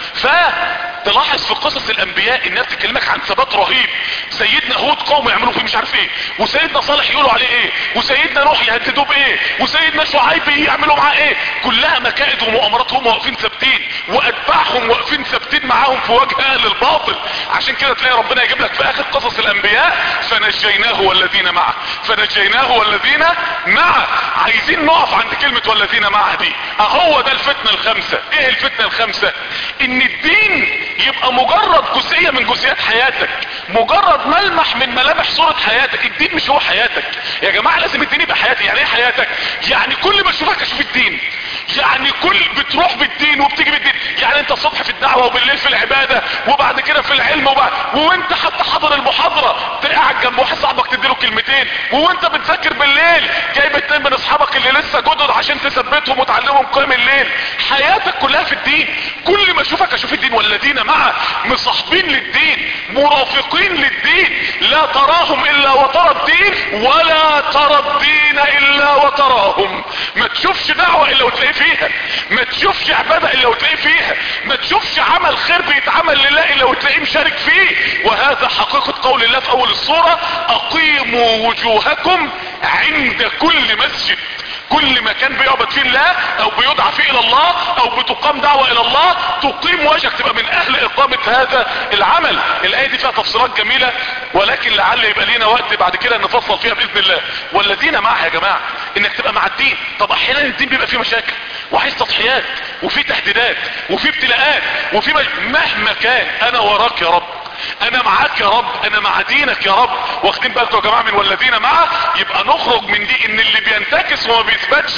فتلاحظ في قصص الانبياء انها بتكلمك عن ثبات رهيب سيدنا هود قوم يعملوا فيه مش عارف ايه وسيدنا صالح يقولوا عليه ايه وسيدنا نوح يهددوه بايه وسيدنا شعيب يعملوا معاه ايه كلها مكائد ومؤامرات هم واقفين ثابتين واتباعهم واقفين ثابتين معاهم في وجه اهل الباطل عشان كده تلاقي ربنا يجيب لك في اخر قصص الانبياء فنجيناه والذين معه فنجيناه والذين معه عايزين نقف عند كلمة والذين معه دي اهو ده الفتنة الخمسة ايه الفتنة الخمسة ان الدين يبقى مجرد جزئية من جزئيات حياتك مجرد ملمح من ملامح صورة حياتك الدين مش هو حياتك يا جماعة لازم الدين يبقى حياتي يعني ايه حياتك يعني كل ما اشوفك اشوف الدين يعني كل بتروح بالدين وبتيجي بالدين يعني انت الصبح في الدعوة وبالليل في العبادة وبعد كده في العلم وبعد وانت حتى حاضر المحاضرة قاعد جنب واحد صاحبك تديله كلمتين وانت بتذاكر بالليل جايب اتنين من اصحابك اللي لسه جدد عشان تثبتهم وتعلمهم قيام الليل حياتك كلها في الدين كل ما اشوفك اشوف الدين والذين معه مصاحبين للدين مرافقين للدين لا تراهم الا وترى الدين ولا ترى الدين الا وتراهم ما تشوفش دعوة الا وتلاقيه فيها ما تشوفش عبادة الا وتلاقيه فيها ما تشوفش عمل خير بيتعمل لله الا وتلاقيه مشارك فيه وهذا حقيقة قول الله في اول الصورة اقيموا وجوهكم عند كل مسجد كل مكان بيعبد فيه الله او بيدعى فيه الى الله او بتقام دعوة الى الله تقيم وجهك تبقى من اهل اقامة هذا العمل الاية دي فيها تفصيلات جميلة ولكن لعل يبقى لينا وقت بعد كده نفصل فيها باذن الله والذين معها يا جماعة انك تبقى مع الدين طب احيانا الدين بيبقى فيه مشاكل وعايز تضحيات وفي تهديدات وفي ابتلاءات وفي مج... مهما كان انا وراك يا رب انا معاك يا رب انا مع دينك يا رب واخدين بالكم يا جماعه من والذين معه يبقى نخرج من دي ان اللي بينتكس وما بيثبتش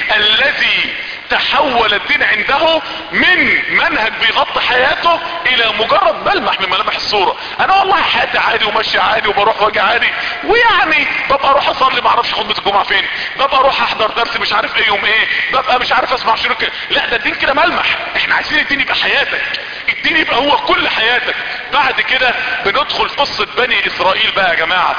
الذي تحول الدين عنده من منهج بيغطي حياته الى مجرد ملمح من ملامح الصورة انا والله حياتي عادي وماشي عادي وبروح واجي عادي ويعني ببقى اروح اصلي ما اعرفش خطبة الجمعة فين ببقى اروح احضر درس مش عارف ايه يوم ايه ببقى مش عارف اسمع شنو كده لا ده الدين كده ملمح احنا عايزين الدين يبقى حياتك الدين يبقى هو كل حياتك بعد كده بندخل قصة بني اسرائيل بقى يا جماعة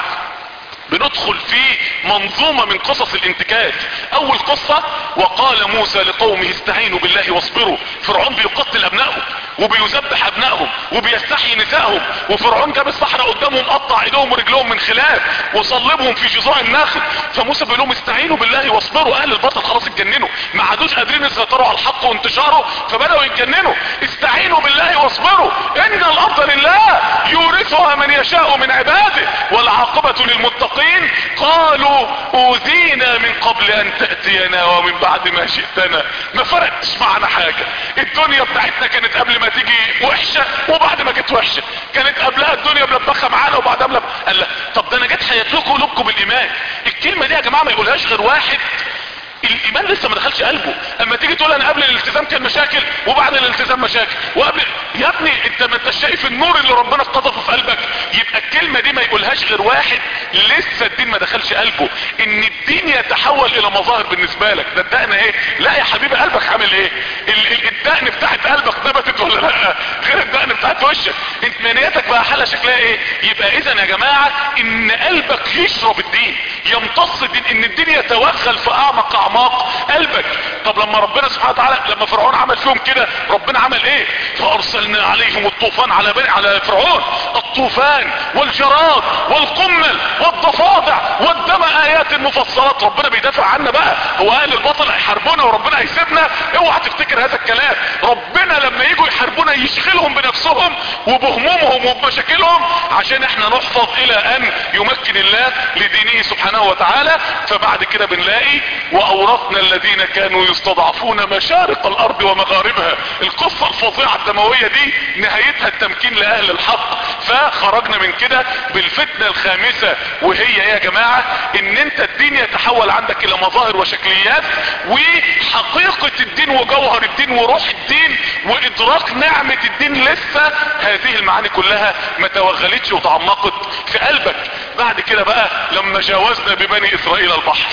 بندخل في منظومة من قصص الانتكاس اول قصة وقال موسى لقومه استعينوا بالله واصبروا فرعون بيقتل ابنائهم وبيذبح ابنائهم وبيستحيي نسائهم وفرعون جاب الصحراء قدامهم قطع ايديهم ورجلهم من خلاف وصلبهم في جذوع النخل فموسى بيقول لهم استعينوا بالله واصبروا اهل الباطل خلاص اتجننوا ما عادوش قادرين يسيطروا على الحق وانتشاره فبداوا يتجننوا استعينوا بالله واصبروا ان الارض لله يورثها من يشاء من عباده والعاقبة للمتقين قالوا اوذينا من قبل ان تأتينا ومن بعد ما شئتنا ما فرقتش معنا حاجة الدنيا بتاعتنا كانت قبل ما تيجي وحشة وبعد ما جت وحشة كانت قبلها الدنيا ملبخة معانا وبعدها ملبخة قال لا طب ده انا جت حياتكم قلوبكم بالايمان الكلمة دي يا جماعة ما يقولهاش غير واحد الايمان لسه ما دخلش قلبه اما تيجي تقول انا قبل الالتزام كان مشاكل وبعد الالتزام مشاكل وقبل يا ابني انت ما انت شايف النور اللي ربنا قذفه في قلبك يبقى الكلمة دي ما يقولهاش غير واحد لسه الدين ما دخلش قلبه ان الدين يتحول الى مظاهر بالنسبة لك ده الدقن ايه لا يا حبيبي قلبك عامل ايه ال- ال- الدقن بتاعت قلبك نبتت ولا لا غير الدقن بتاعت وشك انت منيتك بقى حالة شكلها ايه يبقى اذا يا جماعة ان قلبك يشرب الدين يمتص الدين ان الدين يتوغل في اعمق اعماق قلبك طب لما ربنا سبحانه وتعالى لما فرعون عمل فيهم كده ربنا عمل ايه فارسلنا عليهم الطوفان على بني على فرعون الطوفان والجراد والقمل والضفادع والدم ايات مفصلات ربنا بيدافع عنا بقى هو اهل البطل هيحاربونا وربنا هيسيبنا اوعى تفتكر هذا الكلام ربنا لما يجوا يحاربونا يشغلهم بنفسهم وبهمومهم وبمشاكلهم عشان احنا نحفظ الى ان يمكن الله لدينه سبحانه وتعالى فبعد كده بنلاقي واورثنا الذين كانوا يستضعفون مشارق الارض ومغاربها القصة الفظيعة الدموية دي نهايتها التمكين لاهل الحق فخرجنا من كده بالفتنة الخامسة وهي يا جماعة ان انت الدين يتحول عندك الى مظاهر وشكليات و وحقيقة الدين وجوهر الدين وروح الدين وادراك نعمة الدين لسه هذه المعاني كلها ما توغلتش وتعمقت في قلبك بعد كده بقى لما جاوزنا ببني اسرائيل البحر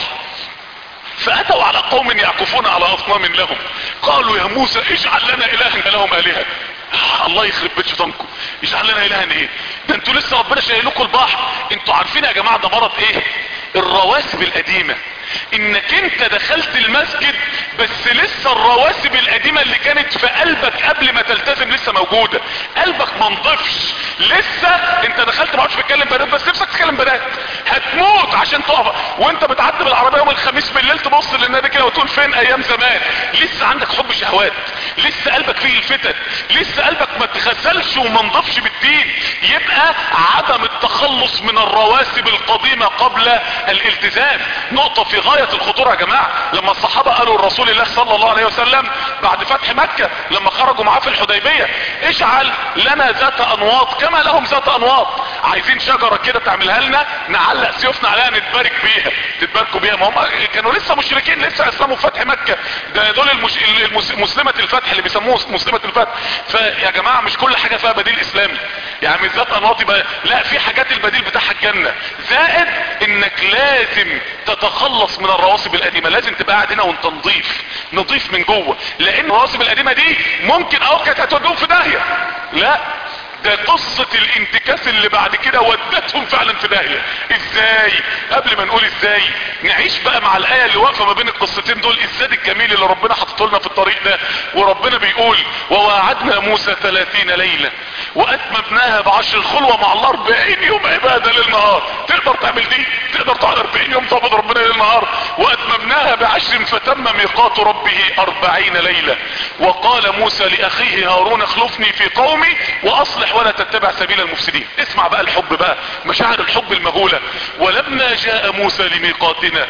فاتوا على قوم يعكفون على اصنام لهم قالوا يا موسى اجعل لنا الها لهم الهه الله يخرب بيت شيطانكم يجعل لنا الها ايه ده انتوا لسه ربنا شايل لكم البحر انتوا عارفين يا جماعه ده مرض ايه الرواسب القديمه انك انت دخلت المسجد بس لسه الرواسب القديمة اللي كانت في قلبك قبل ما تلتزم لسه موجودة قلبك ما نضفش لسه انت دخلت ما عادش بتكلم بنات بس نفسك تتكلم بنات هتموت عشان تقف وانت بتعدي بالعربية يوم الخميس بالليل تبص للنادي كده وتقول فين ايام زمان لسه عندك حب شهوات لسه قلبك فيه الفتن لسه قلبك ما تغسلش وما نضفش بالدين يبقى عدم التخلص من الرواسب القديمة قبل الالتزام نقطة في غاية الخطورة يا جماعة لما الصحابة قالوا لرسول الله صلى الله عليه وسلم بعد فتح مكة لما خرجوا معاه في الحديبية اجعل لنا ذات انواط كما لهم ذات انواط عايزين شجرة كده تعملها لنا نعلق سيوفنا عليها نتبارك بيها تتباركوا بيها ما هم كانوا لسه مشركين لسه اسلموا في فتح مكة ده دول المش... المس... مسلمة الفتح اللي بيسموه مسلمة الفتح فيا جماعة مش كل حاجة فيها بديل اسلامي يعني مش ذات انواط يبقى لا في حاجات البديل بتاعها الجنة زائد انك لازم تتخلص من الرواسب القديمة لازم تبقى قاعد هنا وانت نضيف نضيف من جوه لان الرواسب القديمة دي ممكن او كانت هتوديهم في داهية لا ده قصة الانتكاس اللي بعد كده ودتهم فعلا في داهية ازاي قبل ما نقول ازاي نعيش بقى مع الاية اللي واقفة ما بين القصتين دول الزاد الجميل اللي ربنا حطته لنا في الطريق ده وربنا بيقول وواعدنا موسى 30 ليلة واتممناها بعشر خلوة مع الله 40 يوم عبادة للنهار تقدر تعمل دي تقدر تقعد 40 يوم تعبد ربنا للنهار واتممناها بعشر فتم ميقات ربه 40 ليلة وقال موسى لاخيه هارون اخلفني في قومي واصلح ولا تتبع سبيل المفسدين اسمع بقى الحب بقى مشاعر الحب المهولة ولما جاء موسى لميقاتنا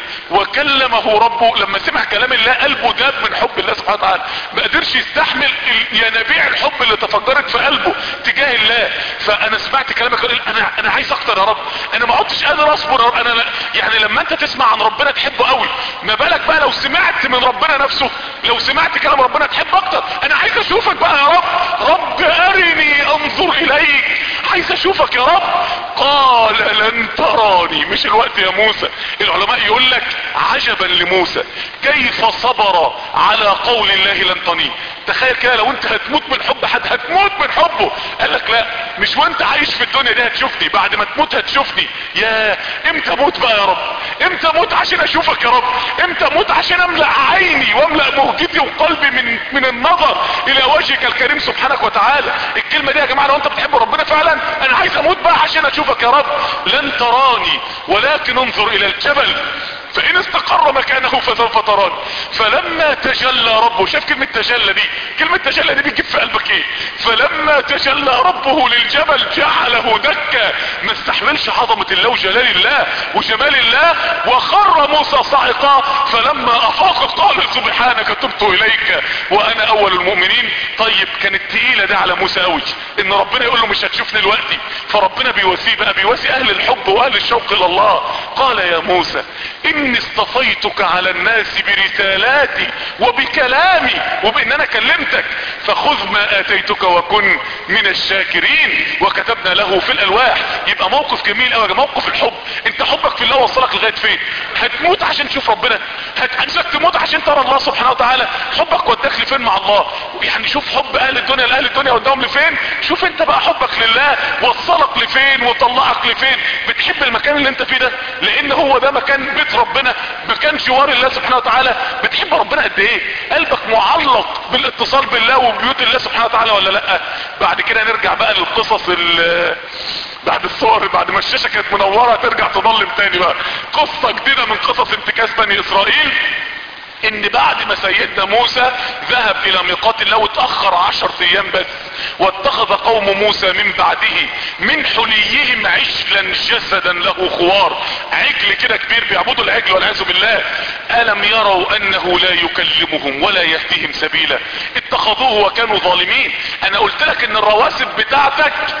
وكلمه ربه لما سمع كلام الله قلبه داب من حب الله سبحانه وتعالى ما قدرش يستحمل ينابيع الحب اللي تفجرت في قلبه تجاه الله فانا سمعت كلامك انا انا عايز اكتر يا رب انا ما عدتش قادر اصبر يا رب انا يعني لما انت تسمع عن ربنا تحبه قوي ما بالك بقى لو سمعت من ربنا نفسه لو سمعت كلام ربنا تحب اكتر انا عايز اشوفك بقى يا رب رب ارني انظر اليك عايز اشوفك يا رب قال لن تراني مش الوقت يا موسى العلماء يقول لك عجبا لموسى كيف صبر على قول الله لن تراني تخيل كده لو انت هتموت من حب حد هتموت من حبه قال لك لا مش وانت عايش في الدنيا دي هتشوفني بعد ما تموت هتشوفني يا امتى اموت بقى يا رب امتى اموت عشان اشوفك يا رب امتى اموت عشان املأ عيني واملأ مهجتي وقلبي من من النظر الى وجهك الكريم سبحانك وتعالى الكلمة دي يا جماعة لو انت بتحب ربنا فعلا انا عايز اموت بقى عشان اشوفك يا رب لن تراني ولكن انظر الى الجبل فان استقر مكانه فسوف تراني فلما تجلى ربه شاف كلمة تجلى دي كلمة تجلى دي بتجيب في قلبك ايه فلما تجلى ربه للجبل جعله دكا ما استحملش عظمة الله وجلال الله وجمال الله وخر موسى صاعقا فلما افاق قال سبحانك تبت اليك وانا اول المؤمنين طيب كانت تقيلة ده على موسى قوي ان ربنا يقول له مش هتشوفني دلوقتي فربنا بيواسيه بقى بيواسي اهل الحب واهل الشوق الى الله قال يا موسى اني اصطفيتك على الناس برسالاتي وبكلامي وبان انا كلمتك فخذ ما اتيتك وكن من الشاكرين وكتبنا له في الالواح يبقى موقف جميل قوي موقف الحب انت حبك في الله وصلك لغايه فين هتموت عشان تشوف ربنا هتعجزك تموت عشان ترى الله سبحانه وتعالى حبك وداك لفين مع الله يعني شوف حب اهل الدنيا لاهل الدنيا وداهم لفين شوف انت بقى حبك لله وصلك لفين وطلعك لفين بتحب المكان اللي انت فيه ده لان هو ده مكان بيت ربنا مكان جوار الله سبحانه وتعالى بتحب ربنا قد ايه قلبك معلق بالاتصال بالله وبيوت الله سبحانه وتعالى ولا لا بعد كده نرجع بقى للقصص بعد الصور بعد ما الشاشة كانت منورة ترجع تضلم تاني بقى قصة جديدة من قصص انتكاس بني اسرائيل ان بعد ما سيدنا موسى ذهب الى ميقات الله واتأخر عشر ايام بس واتخذ قوم موسى من بعده من حليهم عجلا جسدا له خوار عجل كده كبير بيعبدوا العجل والعياذ بالله الم يروا انه لا يكلمهم ولا يهديهم سبيلا اتخذوه وكانوا ظالمين انا قلت لك ان الرواسب بتاعتك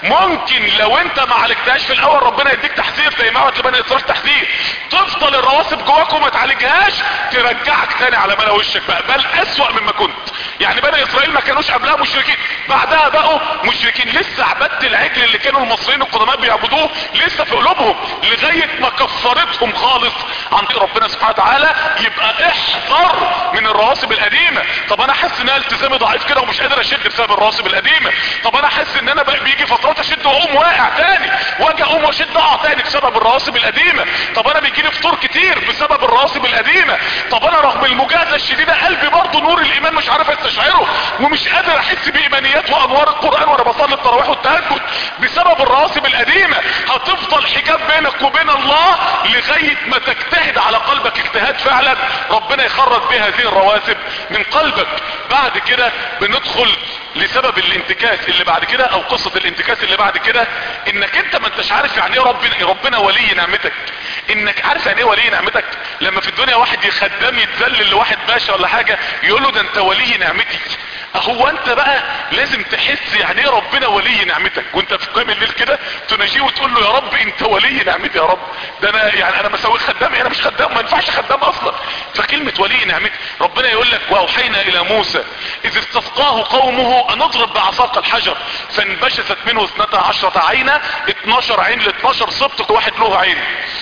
ممكن لو انت ما عالجتهاش في الاول ربنا يديك تحذير زي ما عملت لبني اسرائيل تحذير تفضل الرواسب جواك وما تعالجهاش ترجعك تاني على ملا وشك بقى بل اسوأ مما كنت يعني بني اسرائيل ما كانوش قبلها مشركين بعدها بقوا مشركين لسه عبادة العجل اللي كانوا المصريين القدماء بيعبدوه لسه في قلوبهم لغاية ما كفرتهم خالص عن طريق ربنا سبحانه وتعالى يبقى احذر من الرواسب القديمة طب انا حاسس ان أنا التزامي ضعيف كده ومش قادر اشد بسبب الرواسب القديمة طب انا حاسس ان انا بقى بيجي فترات اشد واقوم واقع تاني واجي اقوم واشد اقع تاني بسبب الرواسب القديمة طب انا بيجي لي فطور كتير بسبب الرواسب القديمة طب انا رغم المجاهدة الشديدة قلبي برضه نور الايمان مش عارف استشعره ومش قادر احس بايمانيات وانوار القرآن وانا بصلي التراويح والتهجد بسبب الرواسب القديمة هتفضل حجاب بينك وبين الله لغاية ما تجتهد على قلبك اجتهاد فعلا ربنا يخرج بها هذه الرواسب من قلبك بعد كده بندخل لسبب الانتكاس اللي بعد كده او قصة الانتكاس اللي بعد كده انك انت ما انتش عارف يعني ايه ربنا ربنا ولي نعمتك انك عارف يعني ايه ولي نعمتك لما في الدنيا واحد خدام يتذلل لواحد باشا ولا حاجة يقول له ده انت ولي نعمتي هو انت بقى لازم تحس يعني ايه ربنا ولي نعمتك وانت في قيام الليل كده تناجيه وتقول له يا رب انت ولي نعمتي يا رب ده انا يعني انا مسوي خدام انا مش خدام ما ينفعش خدام اصلا فكلمة ولي نعمتي ربنا يقول لك واوحينا الى موسى اذ استسقاه قومه ان اضرب بعصاك الحجر فانبجست منه اثنتا عشرة عينة 12 عين ل 12 سبط واحد له عين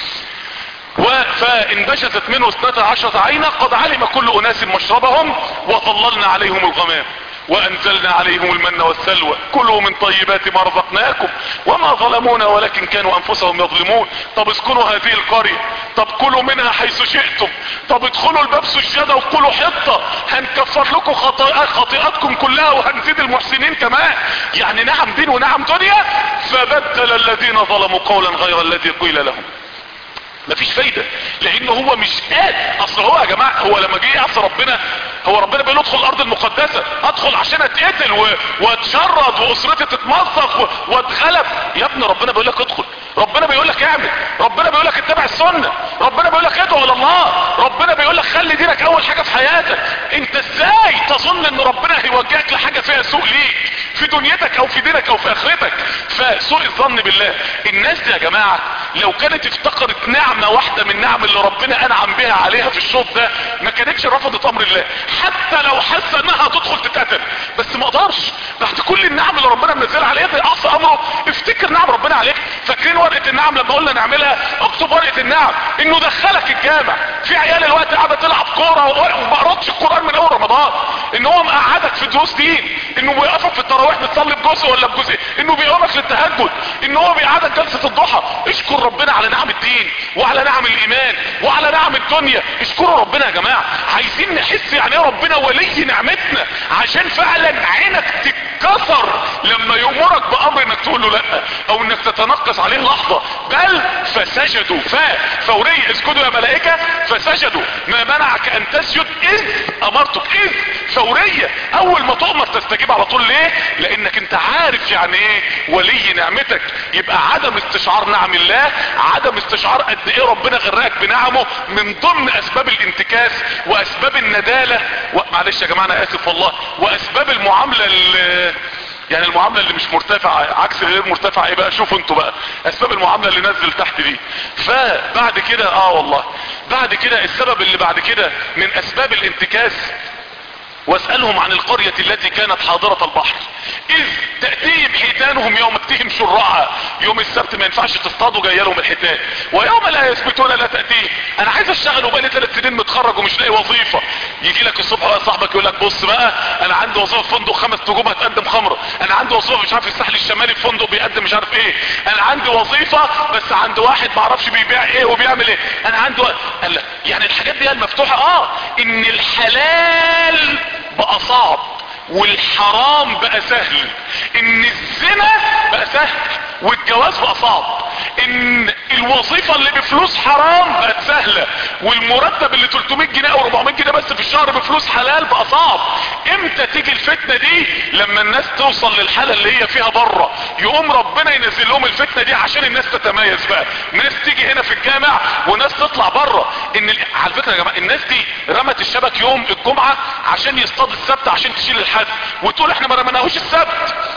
فانبجست منه اثنتا عشرة عينة قد علم كل اناس مشربهم وظللنا عليهم الغمام وانزلنا عليهم المن والسلوى كلوا من طيبات ما رزقناكم وما ظلمونا ولكن كانوا انفسهم يظلمون طب اسكنوا هذه القرية طب كلوا منها حيث شئتم طب ادخلوا الباب سجادة وكلوا حطة هنكفر لكم خطيئات خطيئاتكم كلها وهنزيد المحسنين كمان يعني نعم دين ونعم دنيا فبدل الذين ظلموا قولا غير الذي قيل لهم مفيش فايدة لان هو مش قاد اصل هو يا جماعة هو لما جه يعصي ربنا هو ربنا بيقول ادخل الارض المقدسة ادخل عشان اتقتل و... واتشرد واسرتي تتمزق و... واتغلب يا ابني ربنا بيقول لك ادخل ربنا بيقول لك اعمل ربنا بيقول لك اتبع السنة ربنا بيقول لك ادعو الى الله ربنا بيقول لك خلي دينك اول حاجة في حياتك انت ازاي تظن ان ربنا هيوجهك لحاجة فيها سوء ليك في دنيتك او في دينك او في اخرتك فسوء الظن بالله الناس دي يا جماعة لو كانت افتقرت نعمة واحدة من نعم اللي ربنا انعم بها عليها في الشوط ده ما كانتش رفضت امر الله حتى لو حاسه انها تدخل تتقتل بس ما اقدرش بعد كل النعم اللي ربنا منزلها عليها ده اعصى امره افتكر نعم ربنا عليك فاكرين ورقه النعم لما قلنا نعملها اكتب ورقه النعم انه دخلك الجامع في عيال الوقت قاعده تلعب كوره وما قراتش القران من اول رمضان ان هو مقعدك في دروس دين انه بيوقفك في التراويح بتصلي بجزء ولا بجزء انه بيقومك للتهجد ان هو بيقعدك جلسه الضحى اشكر ربنا على نعم الدين وعلى نعم الايمان وعلى نعم الدنيا اشكروا ربنا يا جماعه عايزين نحس يعني ايه ربنا ولي نعمتنا عشان فعلا عينك تتكسر لما يأمرك بامر انك تقول له لا او انك تتنقص عليه لحظة بل فسجدوا ف فورية اسجدوا يا ملائكة فسجدوا ما منعك ان تسجد اذ امرتك اذ فورية اول ما تؤمر تستجيب على طول ليه لانك انت عارف يعني ايه ولي نعمتك يبقى عدم استشعار نعم الله عدم استشعار قد ايه ربنا غرقك بنعمه من ضمن اسباب الانتكاس واسباب الندالة و... معلش يا جماعة انا اسف والله واسباب المعاملة اللي يعني المعاملة اللي مش مرتفعة عكس غير مرتفعة ايه بقى شوفوا انتوا بقى اسباب المعاملة اللي نزل تحت دي فبعد كده اه والله بعد كده السبب اللي بعد كده من اسباب الانتكاس واسألهم عن القرية التي كانت حاضرة البحر اذ تأتيهم حيتانهم يوم تأتيهم شرعا يوم السبت ما ينفعش تصطادوا جاي لهم الحيتان ويوم لا يثبتون لا تأتيهم انا عايز اشتغل وبقالي ثلاث سنين متخرج ومش لاقي وظيفة يجي لك الصبح بقى صاحبك يقول لك بص بقى انا عندي وظيفة في فندق خمس نجوم هتقدم خمرة انا عندي وظيفة مش عارف الساحل الشمالي في فندق بيقدم مش عارف ايه انا عندي وظيفة بس عند واحد ما اعرفش بيبيع ايه وبيعمل ايه انا عندي و... قال لك يعني الحاجات دي المفتوحة اه ان الحلال بقى صعب والحرام بقى سهل ان الزنا بقى سهل والجواز بقى صعب ان الوظيفة اللي بفلوس حرام بقت سهلة والمرتب اللي 300 جنيه او 400 جنيه بس في الشهر بفلوس حلال بقى صعب امتى تيجي الفتنة دي لما الناس توصل للحالة اللي هي فيها بره يقوم ربنا ينزل لهم الفتنة دي عشان الناس تتميز بقى ناس تيجي هنا في الجامع وناس تطلع بره ان ال... على فكرة يا جماعة الناس دي رمت الشبك يوم الجمعة عشان يصطاد السبت عشان تشيل الحد وتقول احنا ما رمناهوش السبت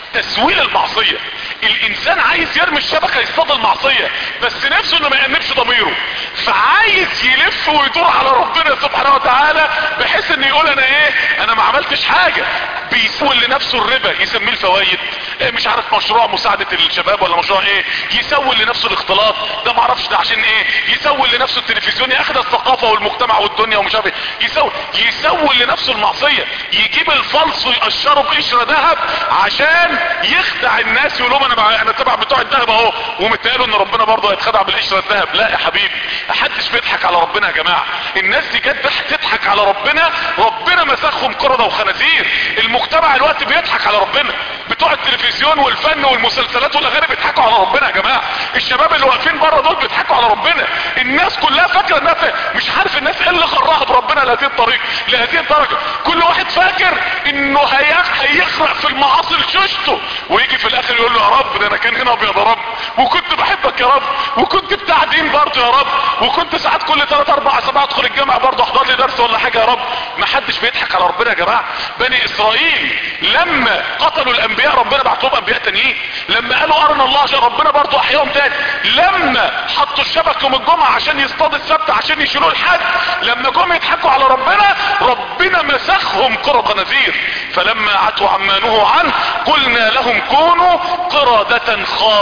تسويل المعصية الانسان عايز يرمي الشبكة يصطاد المعصية بس نفسه انه ما يأنبش ضميره فعايز يلف ويدور على ربنا سبحانه وتعالى بحيث ان يقول انا ايه انا ما عملتش حاجة بيسول لنفسه الربا يسميه الفوائد إيه مش عارف مشروع مساعدة الشباب ولا مشروع ايه يسول لنفسه الاختلاط ده ما اعرفش ده عشان ايه يسول لنفسه التلفزيون ياخد الثقافة والمجتمع والدنيا ومش عارف ايه يسول يسول لنفسه المعصية يجيب الفلس ويقشره بقشرة ذهب عشان يخدع الناس يقول لهم انا بع- انا تبع بتوع الذهب اهو ومتقالوا ان ربنا برضه هيتخدع بالقشرة الذهب لا يا حبيبي محدش بيضحك على ربنا يا جماعة الناس دي جت تضحك على ربنا ربنا مسخهم قردة وخنازير المجتمع الوقت بيضحك على ربنا بتوع التلفزيون والفن والمسلسلات والاغاني بيضحكوا على ربنا يا جماعه الشباب اللي واقفين بره دول بيضحكوا على ربنا الناس كلها فاكره انها فا- مش عارف الناس ايه اللي غرها بربنا لهذه الطريق لهذه الدرجه كل واحد فاكر انه هيخ- هيخرق في المعاصي لشوشته ويجي في الاخر يقول له يا رب ده انا كان هنا ابيض يا رب وكنت بحبك يا رب وكنت بتاع دين برضه يا رب وكنت ساعات كل 3 4 اسابيع ادخل الجامعه برضه احضر لي درس ولا حاجه يا رب ما حدش بيضحك على ربنا يا جماعه بني اسرائيل لما قتلوا الانبياء ربنا بعت لهم انبياء تانيين لما قالوا ارنا الله عشان ربنا برضه احياهم تاني لما حطوا الشبك يوم الجمعه عشان يصطاد السبت عشان يشيلوه الحد لما جم يضحكوا على ربنا ربنا مسخهم قرى خنازير فلما عتوا عما نهوا عنه قلنا لهم كونوا قردة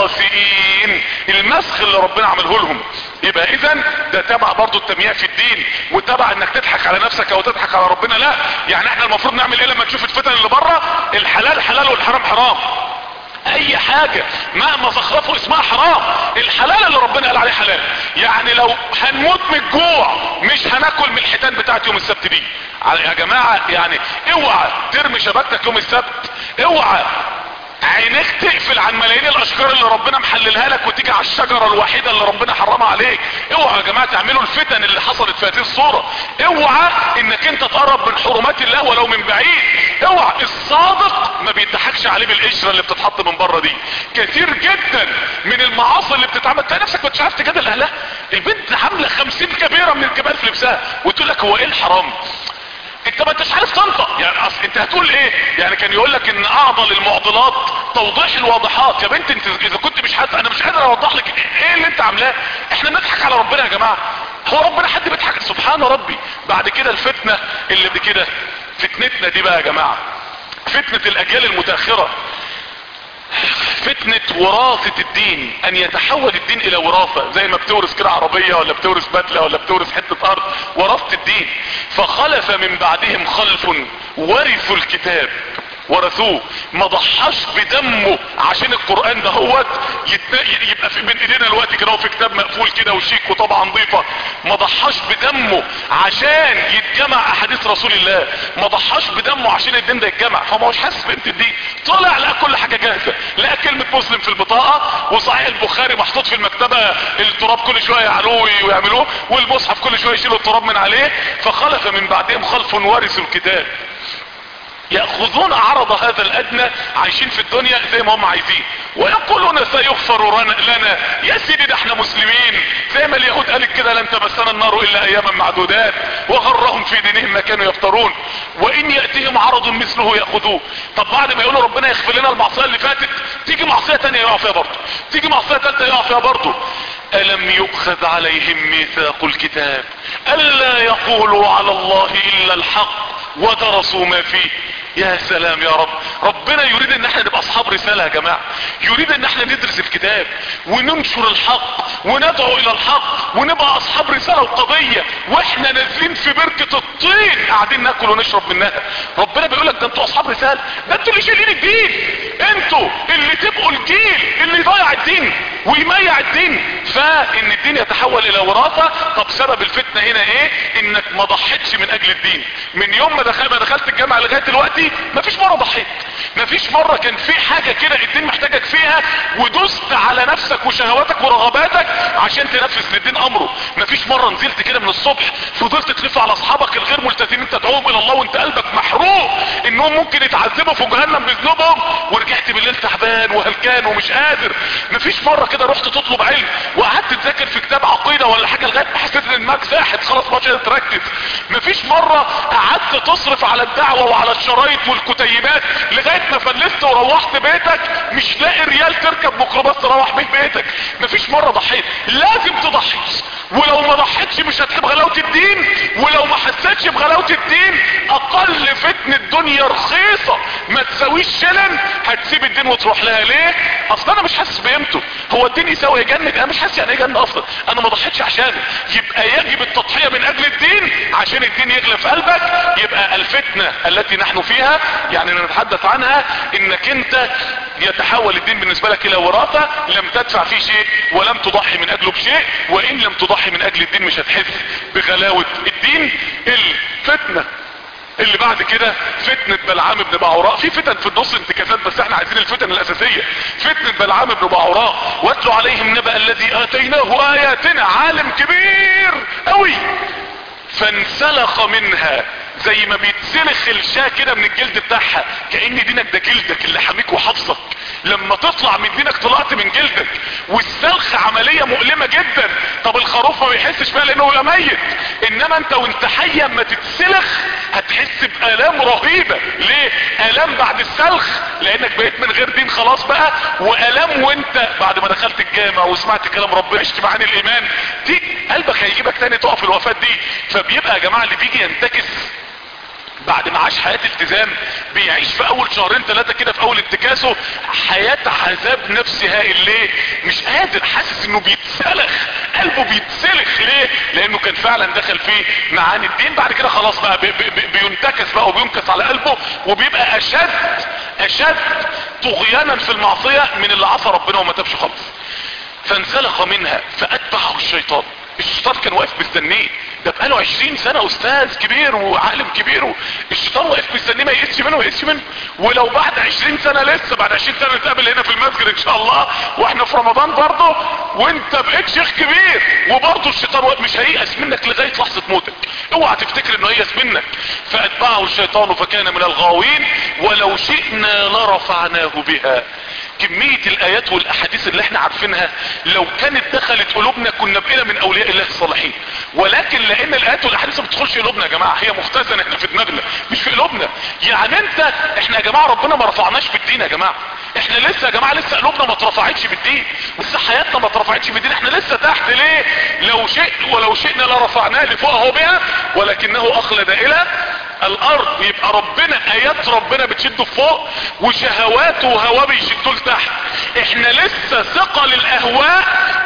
خاسئين المسخ اللي ربنا عمله لهم يبقى اذا ده تبع برضو التمييع في الدين وتبع انك تضحك على نفسك او تضحك على ربنا لا يعني احنا المفروض نعمل ايه لما نشوف الفتن اللي بره الحلال حلال والحرام حرام اي حاجة مهما زخرفوا اسمها حرام الحلال اللي ربنا قال عليه حلال يعني لو هنموت من الجوع مش هناكل من الحيتان بتاعت يوم السبت دي يا جماعة يعني اوعى ترمي شبكتك يوم السبت اوعى عينيك تقفل عن ملايين الاشجار اللي ربنا محللها لك وتيجي على الشجرة الوحيدة اللي ربنا حرمها عليك اوعى يا جماعة تعملوا الفتن اللي حصلت في هذه الصورة اوعى انك انت تقرب من حرمات الله ولو من بعيد اوعى الصادق ما بيضحكش عليه بالقشرة اللي بتتحط من بره دي كتير جدا من المعاصي اللي بتتعمل تلاقي نفسك ما عارف تجادل اهلها البنت عاملة خمسين كبيرة من الكبائر في لبسها وتقول لك هو ايه الحرام انت ما انتش عارف تنطق يعني اصل انت هتقول ايه يعني كان يقول لك ان اعضل المعضلات توضيح الواضحات يا بنت انت اذا كنت مش حاسس انا مش قادر اوضح لك ايه اللي انت عاملاه احنا بنضحك على ربنا يا جماعه هو ربنا حد بيضحك سبحان ربي بعد كده الفتنه اللي بكده فتنتنا دي بقى يا جماعه فتنه الاجيال المتاخره فتنة وراثة الدين ان يتحول الدين الى وراثة زي ما بتورث كده عربية ولا بتورث بدلة ولا بتورث حتة ارض وراثة الدين فخلف من بعدهم خلف ورثوا الكتاب ورثوه ما ضحاش بدمه عشان القرآن ده هوت يتنا- يبقى في بين ايدينا الوقت كده وفي كتاب مقفول كده وشيك وطبعا نظيفة ما ضحاش بدمه عشان يتجمع احاديث رسول الله ما ضحاش بدمه عشان الدين ده يتجمع فما هوش حاسس بقيمة الدين طلع لقى كل حاجة جاهزة لقى كلمة مسلم في البطاقة وصحيح البخاري محطوط في المكتبة التراب كل شوية يعلوه ويعملوه والمصحف كل شوية يشيلوا التراب من عليه فخلف من بعدهم خلف ورثوا الكتاب يأخذون عرض هذا الادنى عايشين في الدنيا زي ما هم عايزين ويقولون سيغفر لنا لنا يا سيدي ده احنا مسلمين زي ما اليهود قالت كده لن تمسنا النار الا اياما معدودات وغرهم في دينهم ما كانوا يفترون وان يأتيهم عرض مثله يأخذوه طب بعد ما يقولوا ربنا يغفر لنا المعصية اللي فاتت تيجي معصية تانية يقع فيها برضه تيجي معصية تالتة يقع فيها برضه ألم يؤخذ عليهم ميثاق الكتاب ألا يقولوا على الله إلا الحق ودرسوا ما فيه يا سلام يا رب ربنا يريد ان احنا نبقى اصحاب رسالة يا جماعة يريد ان احنا ندرس الكتاب وننشر الحق وندعو الى الحق ونبقى اصحاب رسالة وقضية واحنا نازلين في بركة الطين قاعدين ناكل ونشرب منها ربنا بيقول لك ده انتوا اصحاب رسالة ده انتوا اللي شايلين الدين انتوا اللي تبقوا الجيل اللي يضيع الدين ويميع الدين فان الدين يتحول الى وراثة طب سبب الفتنة هنا ايه انك ما ضحيتش من اجل الدين من يوم ما دخلت ما دخلت الجامعة لغاية دلوقتي مفيش مرة ضحيت مفيش مرة كان في حاجة كده الدين محتاجك فيها ودست على نفسك وشهواتك ورغباتك عشان تنفذ للدين امره مفيش مرة نزلت كده من الصبح فضلت تلف على اصحابك الغير ملتزمين تدعوهم الى الله وانت قلبك محروق انهم ممكن يتعذبوا في جهنم بذنوبهم ورجعت بالليل تعبان وهلكان ومش قادر مفيش مرة كده رحت تطلب علم وقعدت تذاكر في كتاب عقيدة ولا حاجة لغاية ما حسيت ان دماغك ساحت خلاص ما قادر تركز مفيش مرة قعدت تصرف على الدعوة وعلى الشرايط والكتيبات لغاية ما فلست وروحت بيتك مش لاقي ريال تركب ميكروباص تروح بيه بيتك مفيش مرة ضحيت لازم تضحي ولو ما ضحيتش مش هتحب غلاوة الدين ولو ما حسيتش بغلاوة الدين اقل فتنة الدنيا رخيصة ما تساويش شلن هتسيب الدين وتروح لها ليه اصلا انا مش حاسس بقيمته هو الدين يساوي جنة انا مش حاسس يعني ايه جنة اصلا انا ما ضحيتش عشانه يبقى يجب التضحية من اجل الدين عشان الدين يغلى في قلبك يبقى الفتنة التي نحن فيها يعني نتحدث عنها انك انت يتحول الدين بالنسبة لك الى وراثة لم تدفع فيه شيء ولم تضحي من اجله بشيء وان لم تضحي من اجل الدين مش هتحس بغلاوة الدين الفتنة اللي بعد كده فتنة بلعام بن بعوراء في فتن في النص انتكاسات بس احنا عايزين الفتن الاساسية فتنة بلعام بن بعوراء واتلوا عليهم نبأ الذي اتيناه اياتنا عالم كبير قوي فانسلخ منها زي ما بيتسلخ الشاه كده من الجلد بتاعها كأن دينك ده جلدك اللي حاميك وحافظك لما تطلع من دينك طلعت من جلدك والسلخ عملية مؤلمة جدا طب الخروف ما بيحسش بيها لانه يبقى ميت انما انت وانت حي اما تتسلخ هتحس بآلام رهيبة ليه آلام بعد السلخ لانك بقيت من غير دين خلاص بقى وآلام وانت بعد ما دخلت الجامع وسمعت كلام ربنا عشت معاني الايمان دي قلبك هيجيبك تاني تقف الوفاة دي فبيبقى يا جماعة اللي بيجي ينتكس بعد ما عاش حياة التزام بيعيش في اول شهرين ثلاثة كده في اول انتكاسه حياة عذاب نفسي هائل ليه مش قادر حاسس انه بيتسلخ قلبه بيتسلخ ليه لانه كان فعلا دخل في معاني الدين بعد كده خلاص بقى بي بي بينتكس بقى وبينكس على قلبه وبيبقى اشد اشد طغيانا في المعصية من اللي عصى ربنا وما تابش خالص فانسلخ منها فاتبعه الشيطان الشيطان كان واقف مستنيه ده بقاله 20 سنة استاذ كبير وعالم كبير الشيطان واقف مستنيه ما يقسش منه ويقسش منه ولو بعد 20 سنة لسه بعد 20 سنة نتقابل هنا في المسجد ان شاء الله واحنا في رمضان برضه وانت بقيت شيخ كبير وبرضه الشيطان واقف مش هييأس منك لغاية لحظة موتك اوعى تفتكر انه هيأس منك فاتبعه الشيطان فكان من الغاوين ولو شئنا لرفعناه بها كمية الايات والاحاديث اللي احنا عارفينها لو كانت دخلت قلوبنا كنا بقينا من اولياء الله الصالحين ولكن لان الايات والاحاديث ما بتدخلش قلوبنا يا جماعة هي مختزنة احنا في دماغنا مش في قلوبنا يعني انت احنا يا جماعة ربنا ما رفعناش بالدين يا جماعة احنا لسه يا جماعة لسه قلوبنا ما اترفعتش بالدين لسه حياتنا ما اترفعتش بالدين احنا لسه تحت ليه لو شئت ولو شئنا لرفعناه لفوقه بها ولكنه اخلد الى الارض يبقى ربنا ايات ربنا بتشده فوق وشهواته وهواه بيشدوه لتحت احنا لسه ثقل الاهواء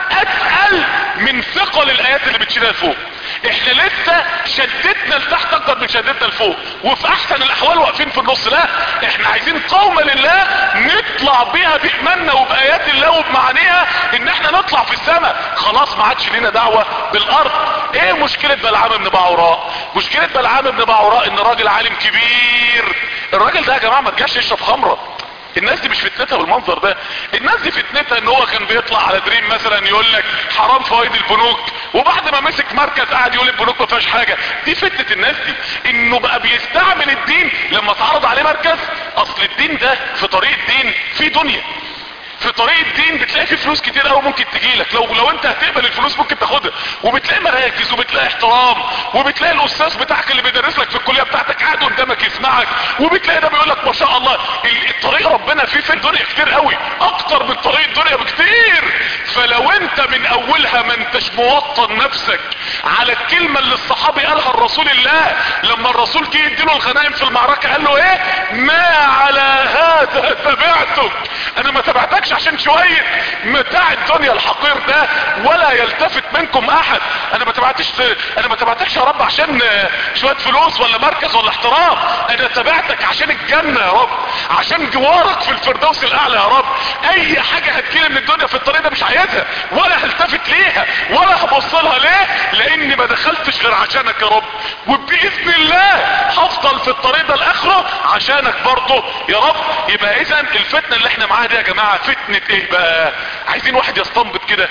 اتقل من ثقل الايات اللي بتشيلها لفوق احنا لسه شدتنا لتحت اكتر من شدتنا لفوق وفي احسن الاحوال واقفين في النص لا احنا عايزين قومة لله نطلع بيها بايماننا وبايات الله وبمعانيها ان احنا نطلع في السماء خلاص ما عادش لينا دعوة بالارض ايه مشكلة بلعام بن بعوراء مشكلة بلعام بن بعوراء ان راجل عالم كبير الراجل ده يا جماعة ما تجاش يشرب خمرة الناس دي مش فتنتها بالمنظر ده الناس دي فتنتها ان هو كان بيطلع على دريم مثلا يقول لك حرام فوائد البنوك وبعد ما مسك مركز قاعد يقول البنوك ما فيهاش حاجه دي فتنه الناس دي انه بقى بيستعمل الدين لما اتعرض عليه مركز اصل الدين ده في طريق الدين في دنيا في طريق الدين بتلاقي فيه فلوس كتير قوي ممكن تجيلك لو لو انت هتقبل الفلوس ممكن تاخدها وبتلاقي مراكز وبتلاقي احترام وبتلاقي الاستاذ بتاعك اللي بيدرس لك في الكليه بتاعتك قاعد قدامك يسمعك وبتلاقي ده بيقول لك ما شاء الله الطريق ربنا فيه في الدنيا كتير قوي اكتر من طريق الدنيا بكتير فلو انت من اولها ما انتش موطن نفسك على الكلمه اللي الصحابي قالها الرسول الله لما الرسول جه يديله الغنائم في المعركه قال له ايه ما على هذا تبعتك انا ما تبعتكش عشان شوية متاع الدنيا الحقير ده ولا يلتفت منكم احد انا ما تبعتش انا ما تبعتكش يا رب عشان شوية فلوس ولا مركز ولا احترام انا تبعتك عشان الجنة يا رب عشان جوارك في الفردوس الاعلى يا رب اي حاجة هتجيلي من الدنيا في الطريق ده مش عايزها ولا هلتفت ليها ولا هبص لها ليه لاني ما دخلتش غير عشانك يا رب وباذن الله هفضل في الطريق ده لاخره عشانك برضه يا رب يبقى اذا الفتنة اللي احنا معاها دي يا جماعة فتنة ايه بقى عايزين واحد يستنبط كده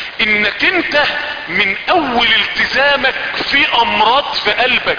انك انت من اول التزامك في امراض في قلبك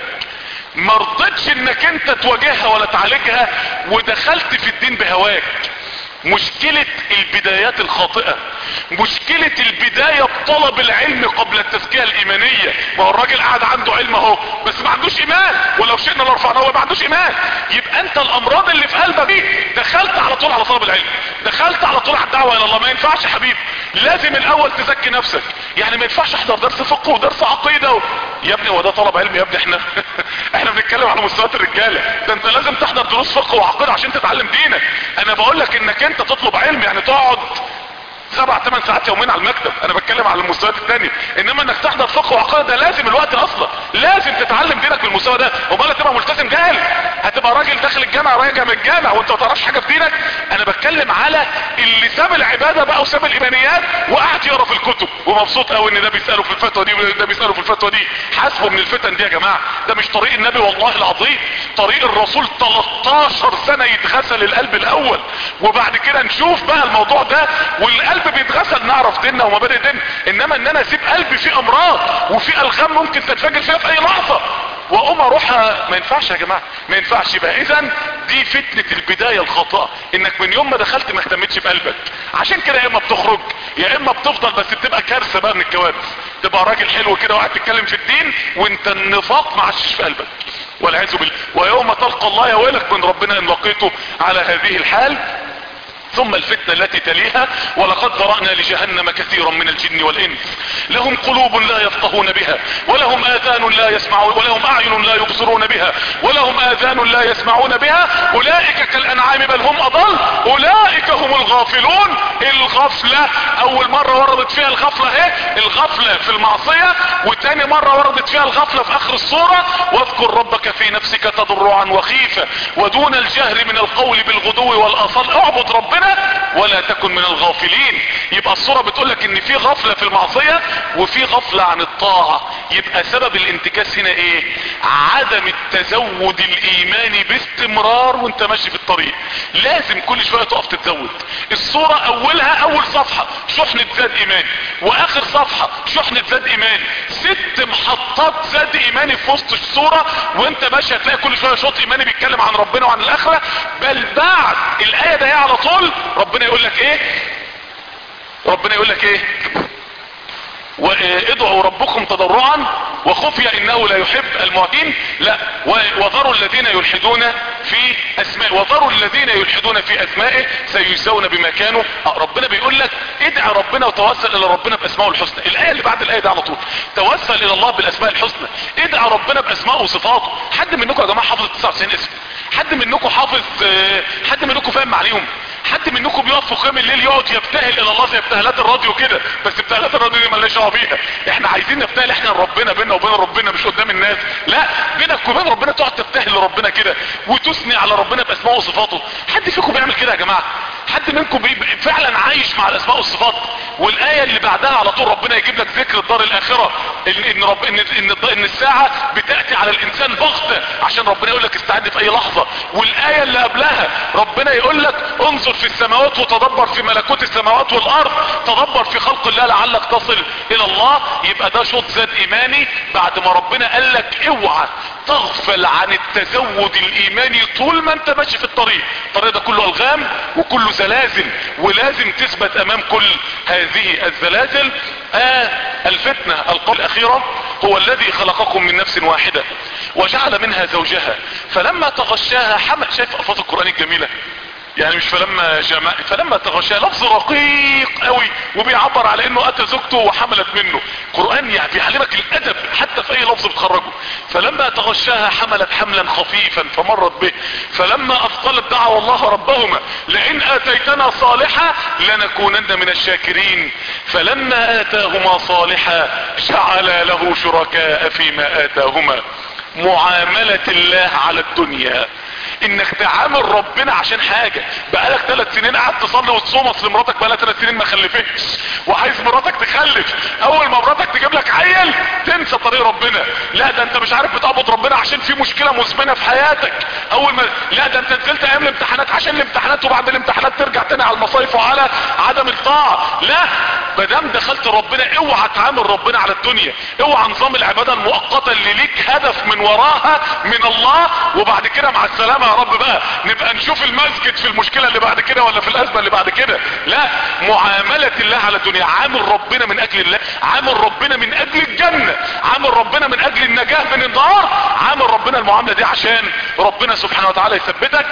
ما رضتش انك انت تواجهها ولا تعالجها ودخلت في الدين بهواك مشكلة البدايات الخاطئة مشكلة البداية بطلب العلم قبل التزكية الايمانية ما هو الراجل قاعد عنده علم اهو بس ما عندوش ايمان ولو شئنا لرفعناه ما عندوش ايمان يبقى انت الامراض اللي في قلبك دي دخلت على طول على طلب العلم دخلت على طول على الدعوة الى الله ما ينفعش يا حبيبي لازم الاول تزكي نفسك يعني ما ينفعش احضر درس فقه ودرس عقيدة و... يا ابني هو ده طلب علم يا ابني احنا احنا بنتكلم على مستويات الرجالة ده انت لازم تحضر دروس فقه وعقيدة عشان تتعلم دينك انا بقول لك انك انت تطلب علم يعني تقعد سبع ثمان ساعات يومين على المكتب انا بتكلم على المستويات الثانيه انما انك تحضر فقه وعقيده ده لازم الوقت اصلا لازم تتعلم دينك بالمستوى ده امال تبقى ملتزم جاهل هتبقى راجل داخل الجامعه راجع من الجامع وانت ما تعرفش حاجه في دينك انا بتكلم على اللي ساب العباده بقى وساب الايمانيات وقعد يقرا في الكتب ومبسوط قوي ان ده بيساله في الفتوى دي وده بيساله في الفتوى دي حاسبه من الفتن دي يا جماعه ده مش طريق النبي والله العظيم طريق الرسول 13 سنه يتغسل القلب الاول وبعد كده نشوف بقى الموضوع ده والقلب بيتغسل نعرف ديننا ومبادئ ديننا انما ان انا اسيب قلبي فيه امراض وفي الغام ممكن تنفجر فيها في اي لحظه واقوم اروح ما ينفعش يا جماعه ما ينفعش يبقى اذا دي فتنه البدايه الخاطئه انك من يوم ما دخلت ما اهتمتش بقلبك عشان كده يا اما بتخرج يا اما بتفضل بس بتبقى كارثه بقى من الكوارث تبقى راجل حلو كده وقاعد تتكلم في الدين وانت النفاق ما عادش في قلبك والعياذ بالله ويوم تلقى الله يا ويلك من ربنا ان لقيته على هذه الحال ثم الفتنة التي تليها ولقد ذرأنا لجهنم كثيرا من الجن والإنس لهم قلوب لا يفقهون بها ولهم آذان لا يسمعون ولهم أعين لا يبصرون بها ولهم آذان لا يسمعون بها أولئك كالأنعام بل هم أضل أولئك هم الغافلون الغفلة أول مرة وردت فيها الغفلة اهي الغفلة في المعصية وتاني مرة وردت فيها الغفلة في آخر الصورة واذكر ربك في نفسك تضرعا وخيفة ودون الجهر من القول بالغدو والأصل اعبد ربنا ولا تكن من الغافلين يبقى الصورة بتقول لك ان في غفلة في المعصية وفي غفلة عن الطاعة يبقى سبب الانتكاس هنا ايه عدم التزود الايماني باستمرار وانت ماشي في الطريق لازم كل شوية تقف تتزود الصورة اولها اول صفحة شحنة زاد ايماني واخر صفحة شحنة زاد ايماني ست محطات زاد ايماني في وسط الصورة وانت ماشي هتلاقي كل شوية شوط ايماني بيتكلم عن ربنا وعن الاخرة بل بعد الاية ده على طول ربنا يقول لك ايه ربنا يقول لك ايه وادعوا ربكم تضرعا وخفيا انه لا يحب المعتين لا وذروا الذين يلحدون في اسماء وذروا الذين يلحدون في اسمائه سيجزون بما كانوا ربنا بيقول لك ادعى ربنا وتوسل الى ربنا باسمائه الحسنى الايه اللي بعد الايه دي على طول توسل الى الله بالاسماء الحسنى ادعى ربنا باسمائه وصفاته حد منكم يا جماعه حافظ 99 اسم حد منكم حافظ حد منكم فاهم عليهم حد منكم بيقف في قيام الليل يقعد يبتهل الى الله زي ابتهالات الراديو كده بس ابتهالات الراديو دي مالناش دعوه بيها احنا عايزين نبتهل احنا لربنا بينا وبين ربنا مش قدام الناس لا بينك وبين ربنا تقعد تبتهل لربنا كده وتثني على ربنا باسمائه وصفاته حد فيكم بيعمل كده يا جماعه حد منكم بي فعلا عايش مع الاسماء والصفات والايه اللي بعدها على طول ربنا يجيب لك ذكر الدار الاخره ان ان رب ان ان, إن الساعه بتاتي على الانسان بغته عشان ربنا يقول لك استعد في اي لحظه والايه اللي قبلها ربنا يقول لك انظر في السماوات وتدبر في ملكوت السماوات والارض تدبر في خلق الله لعلك تصل الى الله يبقى ده شوط زاد ايماني بعد ما ربنا قال لك اوعى تغفل عن التزود الايماني طول ما انت ماشي في الطريق الطريق ده كله الغام وكله زلازل ولازم تثبت امام كل هذه الزلازل آه الفتنة القول الاخيرة هو الذي خلقكم من نفس واحدة وجعل منها زوجها فلما تغشاها حمل شايف الفاظ القرآن الجميلة يعني مش فلما جمع فلما تغشاها لفظ رقيق قوي وبيعبر على انه اتى زوجته وحملت منه قرآن يعني بيعلمك الادب حتى في اي لفظ بتخرجه فلما تغشاها حملت حملا خفيفا فمرت به فلما اثقلت دعوا الله ربهما لئن اتيتنا صالحا لنكونن من الشاكرين فلما اتاهما صالحا جعل له شركاء فيما اتاهما معاملة الله على الدنيا انك تعامل ربنا عشان حاجة بقالك ثلاث سنين قاعد تصلي وتصوم اصل مراتك بقالها ثلاث سنين ما خلفتش وعايز مراتك تخلف اول ما مراتك تجيب لك عيل تنسى طريق ربنا لا ده انت مش عارف بتعبد ربنا عشان في مشكلة مزمنة في حياتك اول ما لا ده انت نزلت ايام الامتحانات عشان الامتحانات وبعد الامتحانات ترجع تاني على المصايف وعلى عدم الطاعة لا مادام دخلت ربنا اوعى تعامل ربنا على الدنيا اوعى نظام العبادة المؤقتة اللي ليك هدف من وراها من الله وبعد كده مع السلامة يا رب بقى نبقى نشوف المسجد في المشكلة اللي بعد كده ولا في الازمة اللي بعد كده لا معاملة الله على الدنيا عامل ربنا من اجل الله عامل ربنا من اجل الجنة عامل ربنا من اجل النجاة من النار عامل ربنا المعاملة دي عشان ربنا سبحانه وتعالى يثبتك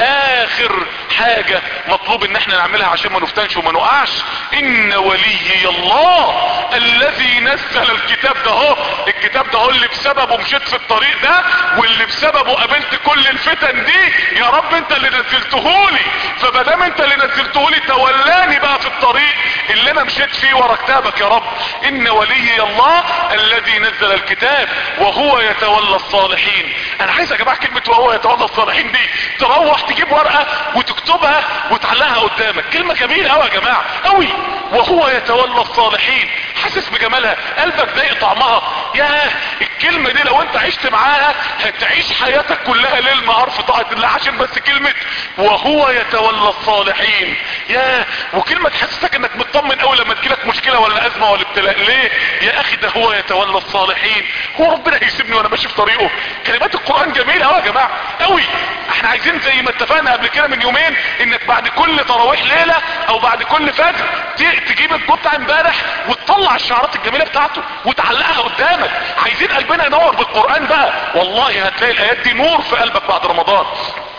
اخر حاجة مطلوب ان احنا نعملها عشان ما نفتنش وما نقعش ان ولي الله الذي نزل الكتاب ده هو الكتاب ده هو اللي بسببه مشيت في الطريق ده واللي بسببه قابلت كل الفتن دي يا رب انت اللي نزلتهولي فمادام انت اللي نزلتهولي تولاني بقى في الطريق اللي انا مشيت فيه ورا كتابك يا رب ان ولي الله الذي نزل الكتاب وهو يتولى الصالحين انا عايز يا جماعه كلمه وهو يتولى الصالحين دي تروح تجيب ورقه وتكتبها وتعلقها قدامك كلمه جميله قوي يا جماعه قوي وهو يتولى الصالحين حاسس بجمالها قلبك ضايق طعمها ياه الكلمه دي لو انت عشت معاها هتعيش حياتك كلها ليل نهار في طاعه الله عشان بس كلمه وهو يتولى الصالحين ياه وكلمه تحسسك انك مطمن قوي لما تجيلك مشكله ولا ازمه ولا ابتلاء ليه يا اخي ده هو يتولى الصالحين هو ربنا هيسيبني وانا ماشي في طريقه كلمات القران جميله قوي يا جماعه قوي احنا عايزين زي ما اتفقنا قبل كده من يومين انك بعد كل تراويح ليله او بعد كل فجر ت- تجيب الجو بتاع امبارح وتطلع الشعارات الجميله بتاعته وتعلقها قدامك عايزين قلبنا ينور بالقران بقى والله هتلاقي الايات دي نور في قلبك بعد رمضان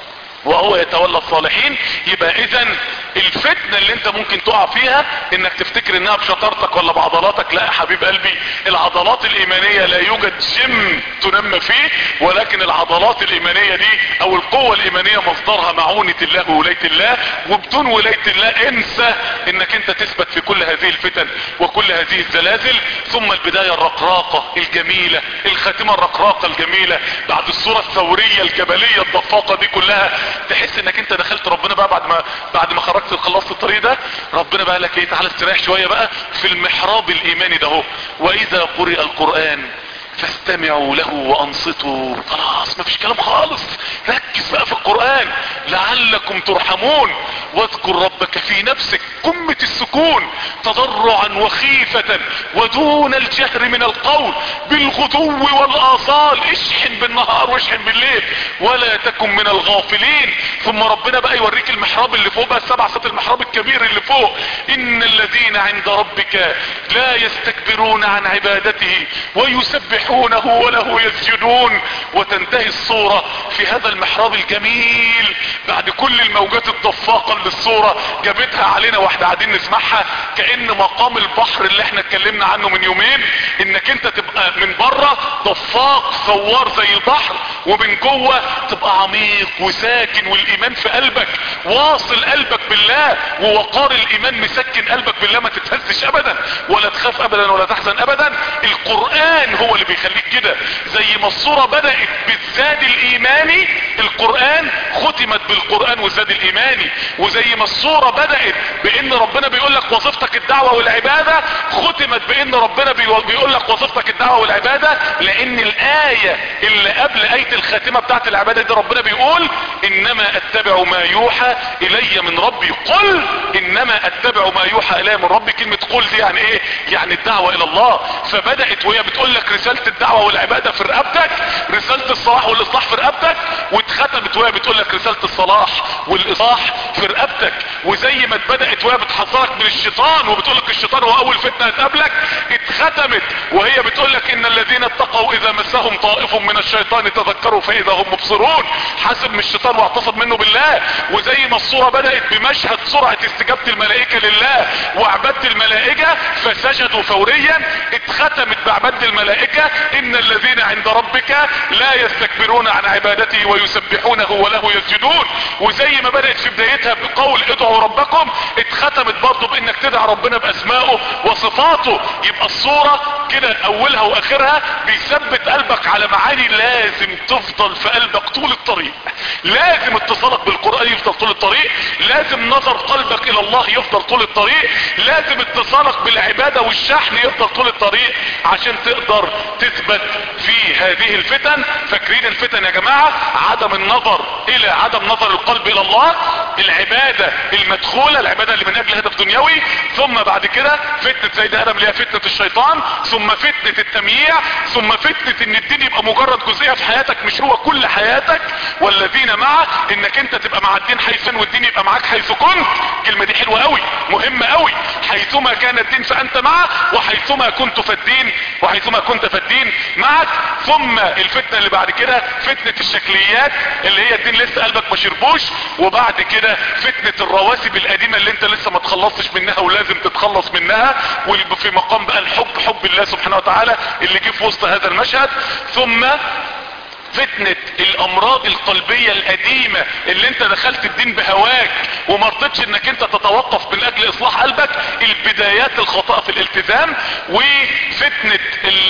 وهو يتولى الصالحين يبقى اذا الفتنة اللي انت ممكن تقع فيها انك تفتكر انها بشطارتك ولا بعضلاتك لا يا حبيب قلبي العضلات الايمانية لا يوجد جيم تنمى فيه ولكن العضلات الايمانية دي او القوة الايمانية مصدرها معونة الله وولاية الله وبدون ولاية الله انسى انك انت تثبت في كل هذه الفتن وكل هذه الزلازل ثم البداية الرقراقة الجميلة الخاتمة الرقراقة الجميلة بعد الصورة الثورية الجبلية الضفاقة دي كلها تحس انك انت دخلت ربنا بقى بعد ما بعد ما خرجت خلصت الطريق ده ربنا بقى لك ايه تعالى استريح شويه بقى في المحراب الايماني ده اهو واذا قرئ القران فاستمعوا له وانصتوا خلاص مفيش كلام خالص ركز بقى في القرآن لعلكم ترحمون واذكر ربك في نفسك قمة السكون تضرعا وخيفة ودون الجهر من القول بالغدو والاصال اشحن بالنهار واشحن بالليل ولا تكن من الغافلين ثم ربنا بقى يوريك المحراب اللي فوق بقى السبع سات المحراب الكبير اللي فوق ان الذين عند ربك لا يستكبرون عن عبادته ويسبحونه وله يسجدون وتنتهي الصورة في هذا المحراب الجميل بعد كل الموجات الضفاقة اللي الصورة جابتها علينا واحنا قاعدين نسمعها كأن مقام البحر اللي احنا اتكلمنا عنه من يومين انك انت تبقى من بره ضفاق ثوار زي البحر ومن جوه تبقى عميق وساكن والايمان في قلبك واصل قلبك بالله ووقار الايمان مسكن قلبك بالله ما تتهزش ابدا ولا تخاف ابدا ولا تحزن ابدا القرآن هو اللي بيخليك كده زي ما الصورة بدأت بالزاد الايماني القرآن ختمت بالقرآن والزاد الايماني وزي ما الصورة بدأت بان ربنا بيقول لك وظيفتك الدعوة والعبادة ختمت بان ربنا بيقول لك وظيفتك الدعوة والعبادة لان الاية اللي قبل اية الخاتمة بتاعت العبادة دي ربنا بيقول انما اتبع ما يوحى الي من ربي قل انما اتبع ما يوحى الي من ربي كلمة قل دي يعني ايه يعني الدعوة الى الله فبدأت وهي بتقول لك رسالة الدعوة والعبادة في رقبتك رسالة الصلاح والاصلاح في رقبتك واتختمت وهي بتقول لك رسالة الصلاح والاصلاح في رقبتك وزي ما اتبدأت وهي بتحذرك من الشيطان وبتقول لك الشيطان هو اول فتنة هتقابلك اتختمت وهي بتقول لك ان الذين اتقوا اذا مسهم طائف من الشيطان تذكروا فاذا هم مبصرون حاسب من الشيطان واعتصم منه بالله وزي ما الصورة بدأت بمشهد سرعة استجابة الملائكة لله وعبادة الملائكة فسجدوا فوريا اتختمت بعبادة الملائكة ان الذين عند ربك لا يستكبرون عن عبادته ويسبحونه وله يسجدون وزي ما بدأت في بدايتها بقول ادعوا ربكم اتختمت برضه بانك تدعى ربنا باسمائه وصفاته يبقى الصورة كده اولها واخرها بيثبت قلبك على معاني لازم تفضل في قلبك طول الطريق لازم اتصالك بالقرآن يفضل طول الطريق لازم نظر قلبك الى الله يفضل طول الطريق لازم اتصالك بالعبادة والشحن يفضل طول الطريق عشان تقدر تثبت في هذه الفتن فاكرين الفتن يا جماعة عدم النظر الى عدم نظر القلب الى الله العبادة المدخولة العبادة اللي من اجل هدف دنيوي ثم بعد كده فتنة سيد ادم اللي هي فتنة الشيطان ثم فتنة التمييع ثم فتنة ان الدين يبقى مجرد جزئية في حياتك مش هو كل حياتك والذين معه انك انت تبقى مع الدين حيث والدين يبقى معاك حيث كنت الكلمة دي حلوة قوي مهمة قوي حيثما كان الدين فانت معه وحيثما كنت فالدين وحيثما كنت فالدين معك ثم الفتنة اللي بعد كده فتنة الشكليات اللي هي الدين لسه قلبك ما شربوش وبعد كده فتنة الرواسب القديمة اللي انت لسه ما تخلصتش منها ولازم تتخلص منها وفي مقام بقى الحب حب الله سبحانه وتعالى اللي جه في وسط هذا المشهد ثم فتنة الامراض القلبية القديمة اللي انت دخلت الدين بهواك وما رضيتش انك انت تتوقف من اجل اصلاح قلبك البدايات الخطأ في الالتزام وفتنة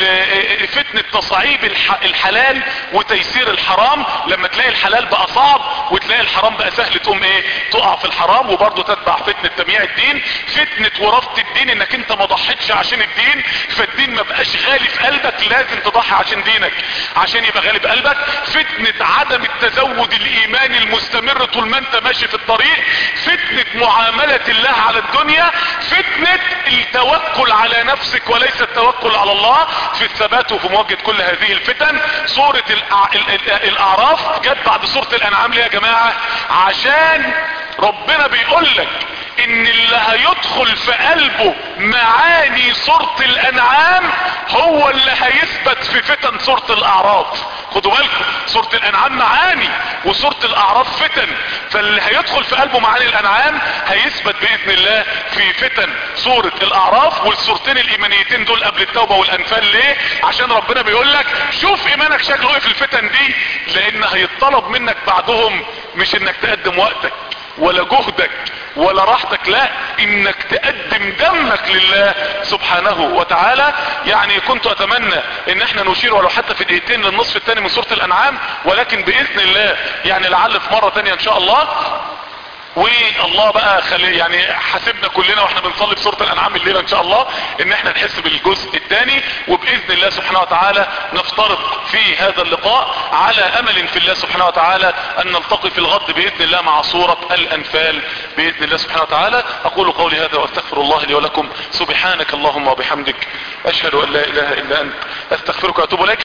فتنة تصعيب الحلال وتيسير الحرام لما تلاقي الحلال بقى صعب وتلاقي الحرام بقى سهل تقوم ايه تقع في الحرام وبرضه تتبع فتنة تمييع الدين فتنة ورفض الدين انك انت ما ضحيتش عشان الدين فالدين ما بقاش غالي في قلبك لازم تضحي عشان دينك عشان يبقى غالي في قلبك فتنة عدم التزود الايماني المستمر طول ما انت ماشي في الطريق فتنة معاملة الله على الدنيا فتنة التوكل على نفسك وليس التوكل على الله في الثبات وفي مواجهة كل هذه الفتن سورة الأع... الاعراف جت بعد سورة الانعام ليه يا جماعة عشان ربنا بيقول لك ان اللي هيدخل في قلبه معاني سورة الانعام هو اللي هيثبت في فتن سورة الاعراف خدوا بالكم سورة الانعام معاني وسورة الاعراف فتن فاللي هيدخل في قلبه معاني الانعام هيثبت باذن الله في فتن سورة الاعراف والسورتين الايمانيتين دول قبل التوبة والانفال ليه عشان ربنا بيقول لك شوف ايمانك شكله ايه في الفتن دي لان هيطلب منك بعدهم مش انك تقدم وقتك ولا جهدك ولا راحتك لا انك تقدم دمك لله سبحانه وتعالى يعني كنت اتمنى ان احنا نشير ولو حتى في دقيقتين للنصف الثاني من سورة الانعام ولكن باذن الله يعني لعل في مرة تانية ان شاء الله والله بقى خلي يعني حاسبنا كلنا واحنا بنصلي في سوره الانعام الليله ان شاء الله ان احنا نحس بالجزء الثاني وباذن الله سبحانه وتعالى نفترق في هذا اللقاء على امل في الله سبحانه وتعالى ان نلتقي في الغد باذن الله مع سوره الانفال باذن الله سبحانه وتعالى اقول قولي هذا واستغفر الله لي ولكم سبحانك اللهم وبحمدك اشهد ان لا اله الا انت استغفرك واتوب اليك